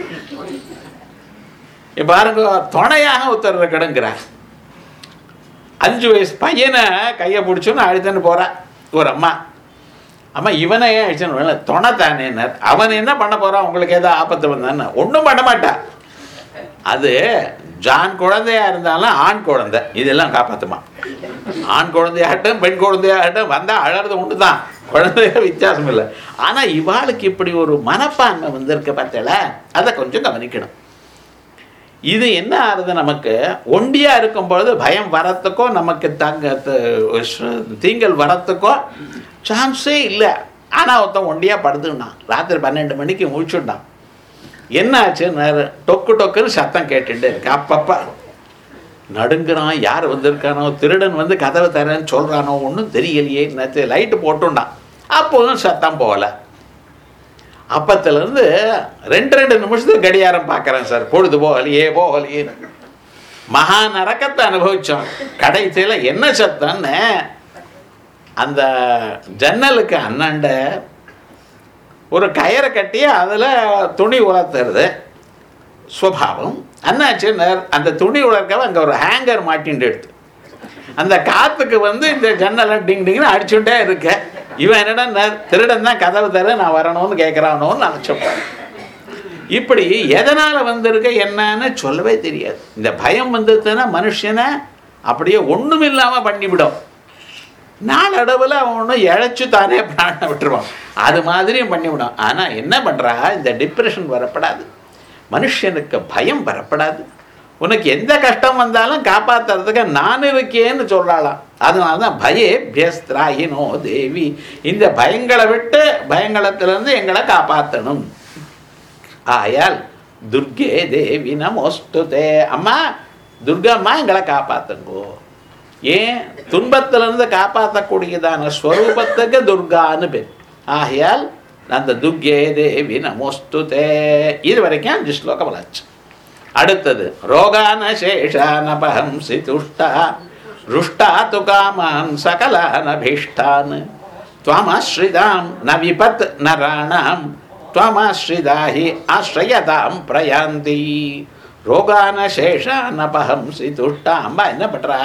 இப்ப பாருங்க துணையாக ஒருத்தர் இருக்கணுங்கிறார் அஞ்சு வயசு பையனை கையை பிடிச்சோன்னு அழுத்தன்னு போறா ஒரு அம்மா அம்மா இவனை ஏன் அழிச்சனு துணை தானே அவன் என்ன பண்ண போறான் உங்களுக்கு ஏதோ ஆபத்து வந்தான்னு ஒன்றும் பண்ண மாட்டான் அது ஜான் குழந்தையா இருந்தாலும் ஆண் குழந்தை இதெல்லாம் காப்பாத்துமா ஆண் குழந்தையாகட்டும் பெண் குழந்தையாகட்டும் வந்தால் அழறது உண்டு தான் குழந்தைய வித்தியாசம் இல்லை ஆனால் இவாளுக்கு இப்படி ஒரு மனப்பான்மை வந்திருக்க பார்த்தல அதை கொஞ்சம் கவனிக்கணும் இது என்ன ஆகுது நமக்கு ஒண்டியா இருக்கும் பொழுது பயம் வரத்துக்கோ நமக்கு தங்க தீங்கல் வரத்துக்கோ சான்ஸே இல்லை ஆனால் ஒருத்தன் ஒண்டியா படுத்துக்கினான் ராத்திரி பன்னெண்டு மணிக்கு முழிச்சுட்டான் என்ன ஆச்சு டொக்கு டொக்குன்னு சத்தம் கேட்டுட்டு இருக்கு அப்பப்போ நடுங்குறான் யார் வந்திருக்கானோ திருடன் வந்து கதவை தரேன்னு சொல்கிறானோ ஒன்றும் தெரியலையே நேற்று லைட்டு போட்டுண்டான் அப்போதும் சத்தம் போகலை அப்பத்துலேருந்து ரெண்டு ரெண்டு நிமிஷத்துக்கு கடியாரம் பார்க்குறேன் சார் பொழுது போகலையே போகலையே மகா நரக்கத்தை அனுபவித்தோம் கடைசியில் என்ன சத்தம்னு அந்த ஜன்னலுக்கு அண்ணாண்ட ஒரு கயரை கட்டி அதில் துணி உலர்த்துறது சுவாவம் அண்ணாச்சு அந்த துணி உலர்க்கவ அங்கே ஒரு ஹேங்கர் மாட்டின்ட்டு எடுத்து அந்த காத்துக்கு வந்து இந்த ஜன்னலை டிங் டிங்னு அடிச்சுட்டே இருக்க இவன் என்னடா ந- திருடன் தான் கதவு தர நான் வரணும்னு கேட்குறானோன்னு நினச்சோம் இப்படி எதனால் வந்திருக்க என்னன்னு சொல்லவே தெரியாது இந்த பயம் வந்ததுன்னா மனுஷனை அப்படியே ஒன்றும் இல்லாமல் பண்ணிவிடும் நாளடைவில் அவன் ஒன்றும் இழைச்சு தானே பிராண விட்டுருவான் அது மாதிரியும் பண்ணிவிடும் ஆனால் என்ன பண்ணுறா இந்த டிப்ரெஷன் வரப்படாது மனுஷனுக்கு பயம் வரப்படாது உனக்கு எந்த கஷ்டம் வந்தாலும் காப்பாத்துறதுக்கு நான் இருக்கேன்னு சொல்றாளாம் அதனால தான் பயே பியஸ்திராயினோ தேவி இந்த பயங்களை விட்டு பயங்களத்திலிருந்து எங்களை காப்பாற்றணும் ஆயால் துர்கே தேவி நமோஸ்துதே அம்மா துர்கா அம்மா எங்களை காப்பாத்துங்கோ ஏன் துன்பத்திலிருந்து காப்பாற்றக்கூடியதான ஸ்வரூபத்துக்கு துர்கான்னு பேர் ஆகையால் அந்த துர்கே தேவி நமோஸ்துதே இது வரைக்கும் அஞ்சு ஸ்லோகம் ஆச்சு அடுத்தது ரோகான சேஷானபஹம்சி துஷ்டா ருஷ்டா து காமான் சகலான பீஷ்டான் துவமாஸ்ரிதாம் ந விபத் நராணாம் துவமாஸ்ரிதாஹி ஆஸ்ரயதாம் பிரயாந்தி ரோகான சேஷானபஹம்சி துஷ்டா அம்மா என்ன பண்றா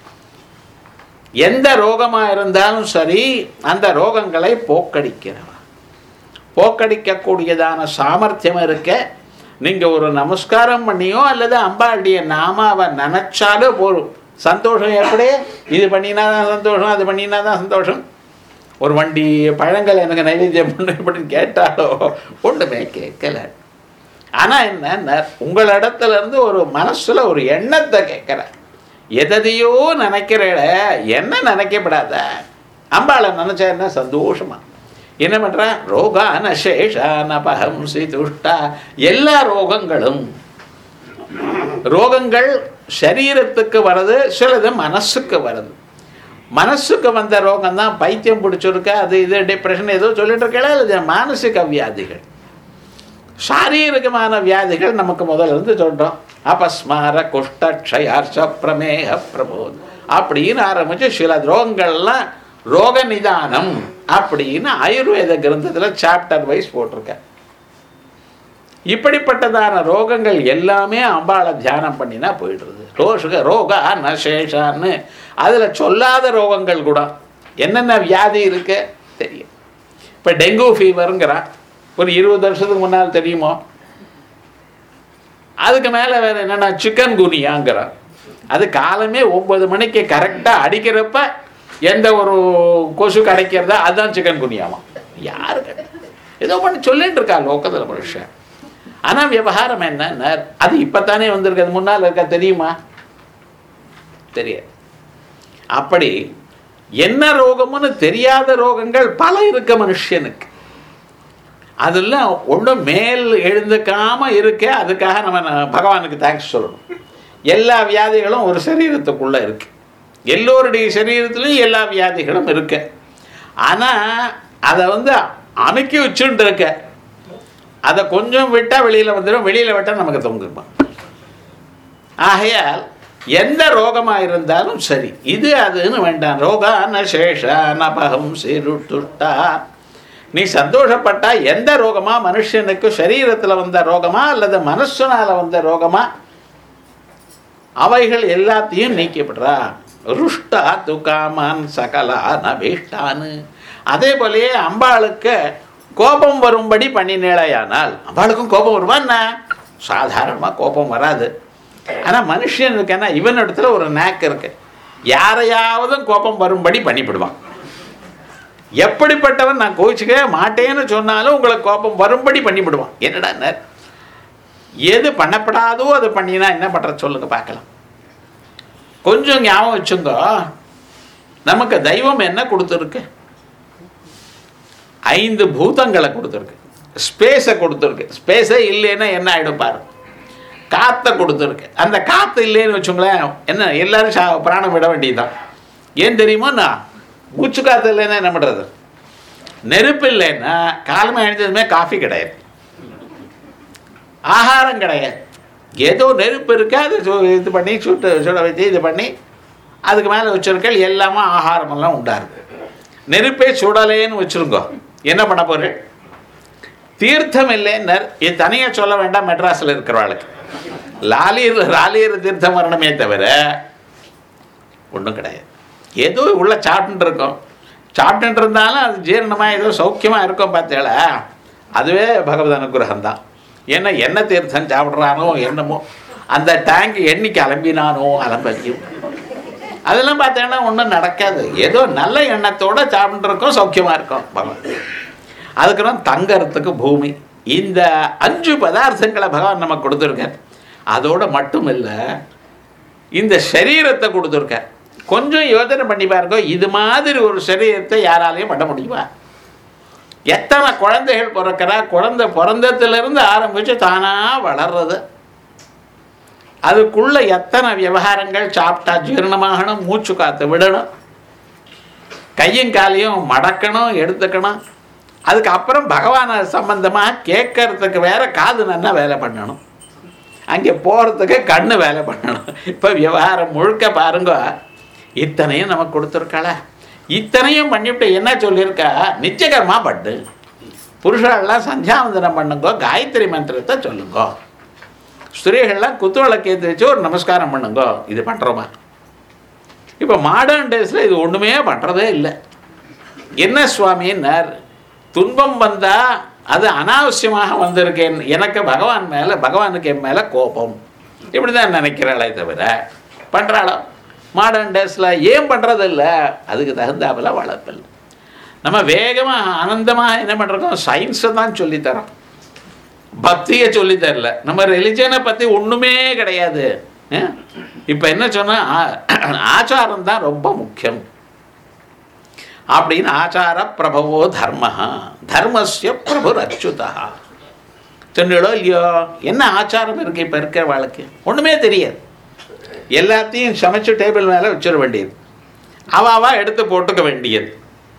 எந்த ரோகமா இருந்தாலும் சரி அந்த ரோகங்களை போக்கடிக்கிறவா போக்கடிக்கக்கூடியதான சாமர்த்தியம் இருக்க நீங்க ஒரு நமஸ்காரம் பண்ணியோ அல்லது அம்பாளுடைய நாமாவை நினைச்சாலோ போதும் சந்தோஷம் எப்படி இது பண்ணினா தான் சந்தோஷம் அது பண்ணினா தான் சந்தோஷம் ஒரு வண்டி பழங்கள் எனக்கு நைவேத்தியம் பண்ணு இப்படின்னு கேட்டாலோ ஒன்றுமே கேட்கல ஆனால் என்ன உங்களிடத்துல இருந்து ஒரு மனசுல ஒரு எண்ணத்தை கேட்குற எதையோ நினைக்கிறேட என்ன நினைக்கப்படாத அம்பாளை நினைச்சா என்ன சந்தோஷமா என்ன பண்றா ரோகான சேஷான பஹம்சி துஷ்டா எல்லா ரோகங்களும் ரோகங்கள் சரீரத்துக்கு வருது சிலது மனசுக்கு வருது மனசுக்கு வந்த ரோகம் தான் பைத்தியம் பிடிச்சிருக்க அது இது டிப்ரெஷன் ஏதோ சொல்லிட்டு இருக்கல இது மானசிக வியாதிகள் சாரீரிகமான வியாதிகள் நமக்கு முதல்ல இருந்து சொல்றோம் அபஸ்மார குஷ்ட க்ஷயார்ச்ச பிரமேக பிரபோத் அப்படின்னு ஆரம்பிச்சு சில ரோகங்கள்லாம் ரோக நிதானம் அப்படின்னு ஆயுர்வேத கிரந்தத்தில் சாப்டர் வைஸ் போட்டிருக்கேன் இப்படிப்பட்டதான ரோகங்கள் எல்லாமே அம்பாளை தியானம் பண்ணினா போயிடுறது ரோஷக ரோகா நசேஷான்னு அதில் சொல்லாத ரோகங்கள் கூட என்னென்ன வியாதி இருக்கு தெரியும் இப்போ டெங்கு ஃபீவருங்கிறான் ஒரு இருபது வருஷத்துக்கு முன்னால் தெரியுமோ அதுக்கு மேலே வேற என்னென்னா சிக்கன் குனியாங்கிறான் அது காலமே ஒன்பது மணிக்கு கரெக்டாக அடிக்கிறப்ப எந்த ஒரு கொசு கிடைக்கிறதா அதுதான் சிக்கன் குனியாவாம் யாரு கிடையாது ஏதோ பண்ணி சொல்லிட்டு இருக்கா லோக்கத்தில் மனுஷன் ஆனால் விவகாரம் என்ன அது இப்போத்தானே வந்திருக்கு அது முன்னால் இருக்கா தெரியுமா தெரியாது அப்படி என்ன ரோகம்னு தெரியாத ரோகங்கள் பல இருக்க மனுஷனுக்கு அதெல்லாம் ஒன்றும் மேல் எழுந்துக்காம இருக்க அதுக்காக நம்ம ந- பகவானுக்கு தேங்க்ஸ் சொல்லணும் எல்லா வியாதிகளும் ஒரு சரீரத்துக்குள்ள இருக்கு எல்லோருடைய சரீரத்திலையும் எல்லா வியாதிகளும் இருக்கு ஆனால் அதை வந்து அமுக்கி வச்சுட்டு இருக்க அதை கொஞ்சம் விட்டால் வெளியில் வந்துடும் வெளியில் விட்டால் நமக்கு தொங்குமா ஆகையால் எந்த ரோகமாக இருந்தாலும் சரி இது அதுன்னு வேண்டாம் ரோகான சேஷான பகம் சிருட்டுட்டா நீ சந்தோஷப்பட்டா எந்த ரோகமா மனுஷனுக்கு சரீரத்தில் வந்த ரோகமா அல்லது மனசுனால வந்த ரோகமா அவைகள் எல்லாத்தையும் நீக்கிவிடுறா ருஷ்டா துகாமான் சகலா நபீஷ்டான்னு அதே போலயே அம்பாளுக்கு கோபம் வரும்படி பண்ணினேளையானால் அம்பாளுக்கும் கோபம் வருமா என்ன சாதாரணமாக கோபம் வராது ஆனால் மனுஷனுக்கு என்ன இவன் இடத்துல ஒரு நேக் இருக்கு யாரையாவதும் கோபம் வரும்படி பண்ணிவிடுவான் எப்படிப்பட்டவன் நான் கோவிச்சுக்கவே மாட்டேன்னு சொன்னாலும் உங்களுக்கு கோபம் வரும்படி பண்ணிவிடுவான் என்னடா எது பண்ணப்படாதோ அது பண்ணினா என்ன பண்ற சொல்லுங்க பார்க்கலாம் கொஞ்சம் ஞாபகம் வச்சுங்க நமக்கு தெய்வம் என்ன கொடுத்துருக்கு ஐந்து பூதங்களை கொடுத்துருக்கு ஸ்பேஸை கொடுத்துருக்கு ஸ்பேஸே இல்லைன்னா என்ன ஆகிடும் பாரு காற்றை கொடுத்துருக்கு அந்த காற்று இல்லைன்னு வச்சுங்களேன் என்ன எல்லாரும் சா பிராணம் விட வேண்டியதுதான் ஏன் தெரியுமா மூச்சு காற்று இல்லைன்னா என்ன பண்ணுறது நெருப்பு இல்லைன்னா காலமாக எழுந்ததுமே காஃபி கிடையாது ஆகாரம் கிடையாது ஏதோ நெருப்பு இருக்கு அது சு- இது பண்ணி சுட்டு சுட வச்சு இது பண்ணி அதுக்கு மேலே வச்சிருக்கல் எல்லாமே ஆகாரமெல்லாம் உண்டாருது நெருப்பே சுடலேன்னு வச்சுருங்கோ என்ன பண்ண போறேன் தீர்த்தம் இல்லைன்னர் இது தனியாக சொல்ல வேண்டாம் மெட்ராஸில் இருக்கிறவாளுக்கு லாலியர் லாலியர் தீர்த்தம் வரணுமே தவிர ஒன்றும் கிடையாது ஏதோ உள்ள சாப்பிட்டு இருக்கோம் சாப்பிட்டு இருந்தாலும் அது ஜீரணமாக ஏதோ சௌக்கியமாக இருக்கும் பார்த்தேளா அதுவே பகவத் அனுகிரகம் தான் ஏன்னா என்ன தீர்த்தம் சாப்பிட்றானோ என்னமோ அந்த டேங்க் எண்ணிக்கை அலம்பினானோ அலம்பதியும் அதெல்லாம் பார்த்தேன்னா ஒன்றும் நடக்காது ஏதோ நல்ல எண்ணத்தோட சாப்பிட்டு இருக்கோம் சௌக்கியமாக இருக்கும் பகவான் அதுக்கப்புறம் தங்கறதுக்கு பூமி இந்த அஞ்சு பதார்த்தங்களை பகவான் நமக்கு கொடுத்துருக்கார் அதோட மட்டும் இல்லை இந்த சரீரத்தை கொடுத்துருக்கார் கொஞ்சம் யோசனை பண்ணி பாருங்க இது மாதிரி ஒரு சரீரத்தை யாராலையும் பண்ண முடியுமா எத்தனை குழந்தைகள் பிறக்கிறா குழந்தை பிறந்ததுலேருந்து ஆரம்பித்து தானாக வளர்றது அதுக்குள்ள எத்தனை விவகாரங்கள் சாப்பிட்டா ஜீரணமாகணும் மூச்சு காற்று விடணும் கையும் காலையும் மடக்கணும் எடுத்துக்கணும் அதுக்கப்புறம் பகவான சம்பந்தமாக கேட்கறதுக்கு வேற காது நல்லா வேலை பண்ணணும் அங்கே போகிறதுக்கு கண்ணு வேலை பண்ணணும் இப்போ விவகாரம் முழுக்க பாருங்க இத்தனையும் நமக்கு கொடுத்துருக்காள இத்தனையும் பண்ணிவிட்டு என்ன சொல்லியிருக்கா நிச்சயகரமா பட்டு புருஷாலாம் சந்தியாவந்தனம் பண்ணுங்க காயத்ரி மந்திரத்தை சொல்லுங்க ஸ்திரீகள்லாம் குத்துவிளக்கு ஏற்றி வச்சு ஒரு நமஸ்காரம் பண்ணுங்க இது பண்ணுறோமா இப்போ மாடர்ன் டேஸில் இது ஒன்றுமே பண்ணுறதே இல்லை என்ன சுவாமின்னார் துன்பம் வந்தால் அது அனாவசியமாக வந்திருக்கேன் எனக்கு பகவான் மேலே பகவானுக்கு என் மேலே கோபம் இப்படி தான் நினைக்கிறாளே தவிர பண்ணுறாளோ மாடர்ன் டேஸில் ஏன் பண்ணுறதில்ல அதுக்கு தகுந்தாப்பில் வளர்ப்பில்லை நம்ம வேகமாக ஆனந்தமாக என்ன பண்ணுறோம் சயின்ஸை தான் சொல்லித்தரோம் பக்தியை சொல்லி தரல நம்ம ரிலிஜனை பற்றி ஒன்றுமே கிடையாது இப்போ என்ன சொன்னால் ஆச்சாரம் தான் ரொம்ப முக்கியம் அப்படின்னு ஆச்சார பிரபவோ தர்ம தர்மஸ்ய பிரபு அச்சுதா சொன்னீங்களோ இல்லையோ என்ன ஆச்சாரம் இருக்கு இப்போ இருக்கிற வாழ்க்கை ஒன்றுமே தெரியாது எல்லாத்தையும் சமைச்சு டேபிள் மேலே வச்சிட வேண்டியது அவாவா எடுத்து போட்டுக்க வேண்டியது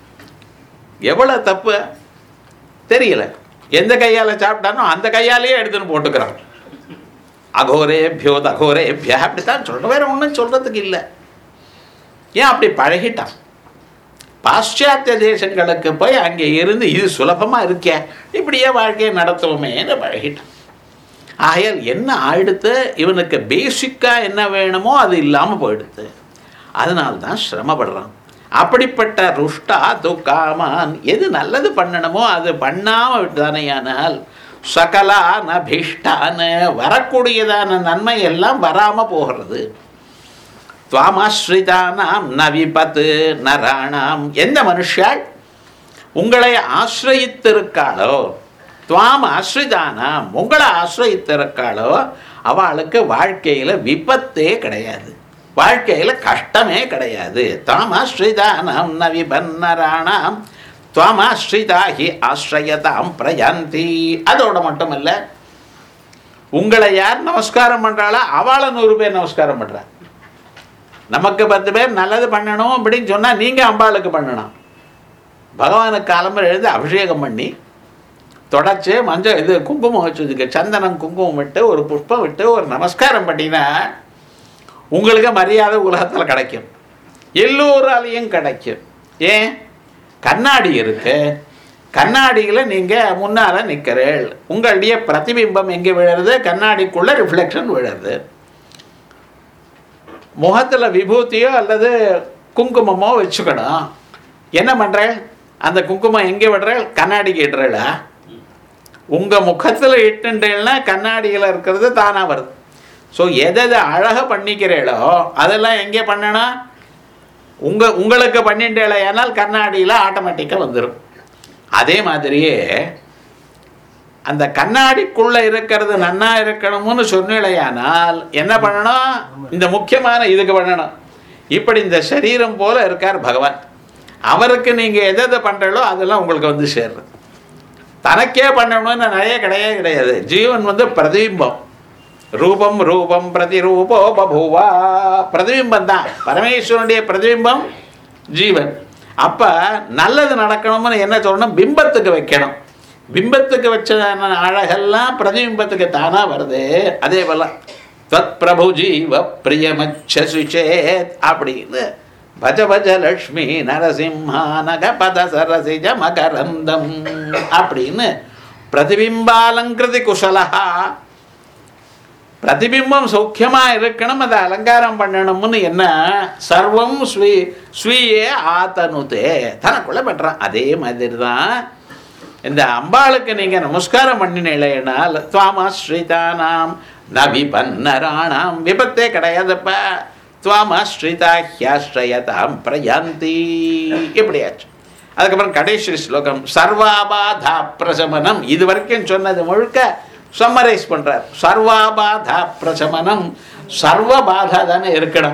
எவ்வளோ தப்பு தெரியல எந்த கையால் சாப்பிட்டானோ அந்த கையாலேயே எடுத்துன்னு போட்டுக்கிறான் அகோரேபியோ தகோரேபியா அப்படித்தான் சொல்கிறேன் வேற ஒன்றும் சொல்கிறதுக்கு இல்லை ஏன் அப்படி பழகிட்டான் பாশ্চাத்திய தேசங்களுக்கு போய் அங்கே இருந்து இது சுலபமாக இருக்கே இப்படியே வாழ்க்கையை நடத்துவோமேன்னு பழகிட்டான் ஆகையால் என்ன ஆயிடுத்து இவனுக்கு பேசிக்காக என்ன வேணுமோ அது இல்லாமல் போயிடுது அதனால தான் சிரமப்படுறான் அப்படிப்பட்ட ருஷ்டா துக்காமான் எது நல்லது பண்ணணுமோ அது பண்ணாமல் விட்டானேயானால் சகலான பீஷ்டான வரக்கூடியதான நன்மை எல்லாம் வராமல் போகிறது துவாமாஸ்ரிதானாம் ந விபத்து நராணாம் எந்த மனுஷாள் உங்களை ஆசிரயித்திருக்காளோ துவாம் ஆசிரிதானாம் உங்களை ஆசிரயித்திருக்காளோ அவளுக்கு வாழ்க்கையில் விபத்தே கிடையாது வாழ்க்கையில் கஷ்டமே கிடையாது தாமாஸ்ரிதானாம் ந விபன்னராணாம் துவாமாஸ்ரிதாகி ஆசிரயதாம் பிரயந்தி அதோட மட்டும் இல்லை உங்களை யார் நமஸ்காரம் பண்ணுறாளோ அவளை நூறு பேர் நமஸ்காரம் பண்ணுறா நமக்கு பத்து பேர் நல்லது பண்ணணும் அப்படின்னு சொன்னால் நீங்கள் அம்பாளுக்கு பண்ணணும் பகவானுக்கு காலம்பரம் எழுந்து அபிஷேகம் பண்ணி தொடச்சு மஞ்சள் இது குங்குமம் வச்சுதுக்கு சந்தனம் குங்குமம் விட்டு ஒரு புஷ்பம் விட்டு ஒரு நமஸ்காரம் பண்ணினா உங்களுக்கு மரியாதை உலகத்தில் கிடைக்கும் எல்லோராலையும் கிடைக்கும் ஏன் கண்ணாடி இருக்கு கண்ணாடியில் நீங்கள் முன்னால் நிற்கிறீள் உங்களுடைய பிரதிபிம்பம் எங்கே விழுறது கண்ணாடிக்குள்ளே ரிஃப்ளெக்ஷன் விழுறது முகத்தில் விபூதியோ அல்லது குங்குமமோ வச்சுக்கணும் என்ன பண்ணுறேன் அந்த குங்குமம் எங்கே விடுறேன் கண்ணாடிக்கு இடுறா உங்கள் முகத்தில் இட்டுன்றேன்னா கண்ணாடியில் இருக்கிறது தானாக வருது ஸோ எதை எதை அழகாக பண்ணிக்கிறீளோ அதெல்லாம் எங்கே பண்ணணும் உங்கள் உங்களுக்கு பண்ணிட்டேல ஏனால் கண்ணாடியில் ஆட்டோமேட்டிக்காக வந்துடும் அதே மாதிரியே அந்த கண்ணாடிக்குள்ளே இருக்கிறது நன்னா இருக்கணும்னு சொன்னிலையானால் என்ன பண்ணணும் இந்த முக்கியமான இதுக்கு பண்ணணும் இப்படி இந்த சரீரம் போல இருக்கார் பகவான் அவருக்கு நீங்கள் எதை எதை பண்ணுறீங்களோ அதெல்லாம் உங்களுக்கு வந்து சேர்றது தனக்கே பண்ணணும்னு நிறைய கிடையவே கிடையாது ஜீவன் வந்து பிரதிபிம்பம் ரூபம் ரூபம் பிரதிரூபோ பபூவா பிரதிபிம்பம் தான் பரமேஸ்வரனுடைய பிரதிபிம்பம் ஜீவன் அப்போ நல்லது நடக்கணும்னு என்ன சொல்லணும் பிம்பத்துக்கு வைக்கணும் பிம்பத்துக்கு வச்சதான அழகெல்லாம் பிரதிபிம்பத்துக்கு தானாக வருது அதே போல் தத் பிரபு ஜீவ பிரியமச்சேத் அப்படின்னு பஜ பஜ லக்ஷ்மி நரசிம்ஹா நகபத சரசிஜ மகரந்தம் அப்படின்னு பிரதிபிம்பாலங்கிருதி குஷலஹா பிரதிபிம்பம் சௌக்கியமா இருக்கணும் அதை அலங்காரம் பண்ணணும்னு என்ன சர்வம் ஸ்வீ ஸ்வீயே ஆத்தனுதே தனக்குள்ள பண்றான் அதே மாதிரி தான் இந்த அம்பாளுக்கு நீங்க நமஸ்காரம் பண்ணினீங்களேனால் துவாமாஸ்ரிதானாம் நவிபன்னராணாம் விபத்தே கிடையாதுப்பா துவாமாஸ்ரிதா ஹியாஸ்ரயதாம் பிரயாந்தி இப்படியாச்சு அதுக்கப்புறம் கடைசி ஸ்லோகம் சர்வாபாதா பிரசமனம் இது வரைக்கும் சொன்னது முழுக்க சம்மரைஸ் பண்றார் சர்வாபாதா பிரசமனம் சர்வ பாதா தானே இருக்கணும்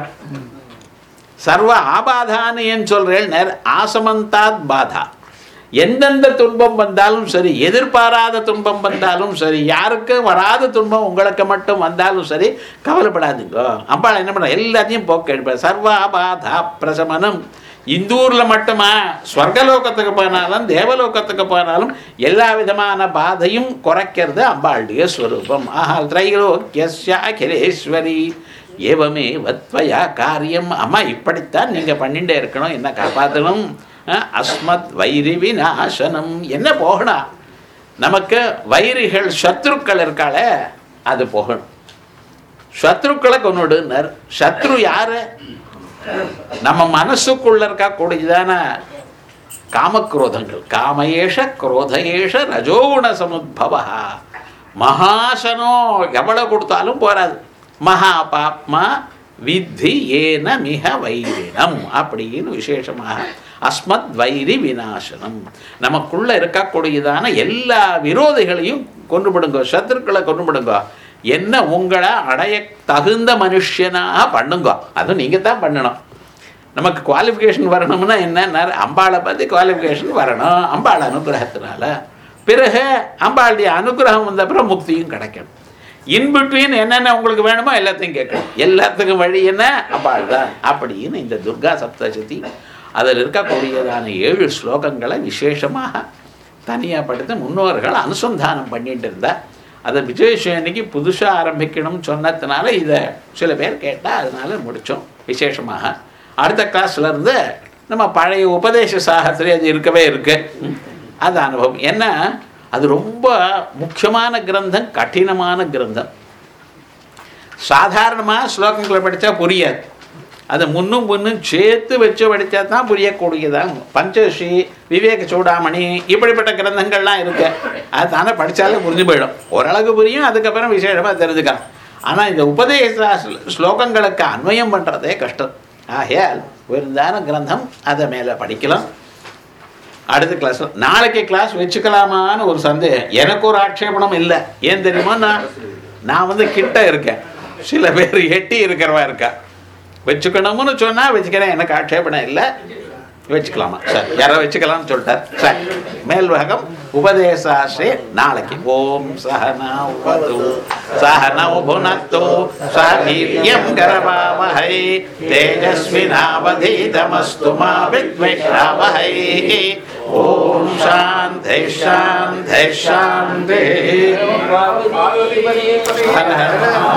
சர்வ ஆபாதான்னு ஏன் சொல்றேன் நேர் ஆசமந்தாத் பாதா எந்தெந்த துன்பம் வந்தாலும் சரி எதிர்பாராத துன்பம் வந்தாலும் சரி யாருக்கு வராத துன்பம் உங்களுக்கு மட்டும் வந்தாலும் சரி கவலைப்படாதீங்க அம்பாள் என்ன பண்ண எல்லாத்தையும் போக்க எடுப்பார் சர்வாபாதா பிரசமனம் இந்த ஊர்ல மட்டுமா ஸ்வர்கலோகத்துக்கு போனாலும் தேவலோகத்துக்கு போனாலும் எல்லா விதமான பாதையும் குறைக்கிறது அம்பாளுடைய ஸ்வரூபம் ஆஹா திரைலோக்கியஸ்யா அகிலேஸ்வரி ஏவமே வத்வயா காரியம் அம்மா இப்படித்தான் நீங்க பண்ணிட்டே இருக்கணும் என்ன காப்பாற்றணும் அஹ், அஸ்மத் வைரி விநாசனம் என்ன போகணும் நமக்கு வைரிகள் சத்ருக்கள் இருக்காளே அது போகணும் சத்ருக்களை கொண்டுடுனர் சத்ரு யாரு நம்ம மனசுக்குள்ள இருக்கக்கூடியதான காமக்ரோதங்கள் காமயேஷ குரோதயேஷ ரஜோகுண சமுத்பவா மகாசனோ எவ்வளவு கொடுத்தாலும் போராது மகா பாப்மா வித்தி ஏன மிக வைரினம் அப்படின்னு விசேஷமாக அஸ்மத் வைரி விநாசனம் நமக்குள்ள இருக்கக்கூடியதான எல்லா விரோதிகளையும் கொண்டு விடுங்க சத்துருக்களை கொண்டு விடுங்க என்ன உங்களை அடைய தகுந்த மனுஷனாக பண்ணுங்க அதுவும் நீங்கள் தான் பண்ணணும் நமக்கு குவாலிஃபிகேஷன் வரணும்னா என்ன அம்பாளை பற்றி குவாலிஃபிகேஷன் வரணும் அம்பாள் அனுகிரகத்தினால பிறகு அம்பாளுடைய அனுகிரகம் வந்த அப்புறம் முக்தியும் கிடைக்கும் இன்பிட்வீன் என்னென்ன உங்களுக்கு வேணுமோ எல்லாத்தையும் கேட்கணும் எல்லாத்துக்கும் வழி என்ன அம்பாள் தான் அப்படின்னு இந்த துர்கா சப்தசதி அதில் இருக்கக்கூடியதான ஏழு ஸ்லோகங்களை விசேஷமாக தனியாக படுத்து முன்னோர்கள் அனுசந்தானம் பண்ணிட்டு இருந்தா அதை விஜயேஷம் அன்னைக்கு புதுசாக ஆரம்பிக்கணும்னு சொன்னதுனால இதை சில பேர் கேட்டால் அதனால முடித்தோம் விசேஷமாக அடுத்த கிளாஸ்ல இருந்து நம்ம பழைய உபதேச சாகத்திலே அது இருக்கவே இருக்கு ம். அது அனுபவம் ஏன்னா அது ரொம்ப முக்கியமான கிரந்தம் கடினமான கிரந்தம் சாதாரணமாக ஸ்லோகங்களை படித்தா புரியாது அதை முன்னும் முன்னும் சேர்த்து வச்சு படித்தா தான் புரியக்கூடியதான் பஞ்சஸ்ரீ விவேக சூடாமணி இப்படிப்பட்ட கிரந்தங்கள்லாம் இருக்கு அது தானே படித்தாலே புரிஞ்சு போயிடும் ஓரளவுக்கு புரியும் அதுக்கப்புறம் விசேஷமாக தெரிஞ்சுக்கலாம் ஆனால் இந்த உபதேச ஸ்ல- ஸ்லோகங்களுக்கு அன்வயம் பண்ணுறதே கஷ்டம் ஆகையால் உயர்ந்தான கிரந்தம் அதை மேலே படிக்கலாம் அடுத்த கிளாஸ் நாளைக்கு கிளாஸ் வச்சுக்கலாமான்னு ஒரு சந்தேகம் எனக்கு ஒரு ஆட்சேபணம் இல்லை ஏன் தெரியுமா நான் நான் வந்து கிட்ட இருக்கேன் சில பேர் எட்டி இருக்கிறவா இருக்கா வச்சுக்கணும்னு சொன்னால் வச்சுக்கிறேன் எனக்கு ஆட்சேபணம் இல்லை வச்சுக்கலாமா சார் யாரோ வச்சுக்கலாம்னு சொல்லிட்டார் சார் மேல் பாகம் உபதேசாஸ்ரே நாளைக்கு ஓம் சஹனா உபது சஹனௌ புனக்து சஹ வீர்யம் கரவாவஹை தேஜஸ்வினாவதீதமஸ்து மா வித்விஷாவஹை ஓம் சாந்தி சாந்தி சாந்தி ஹர ஹர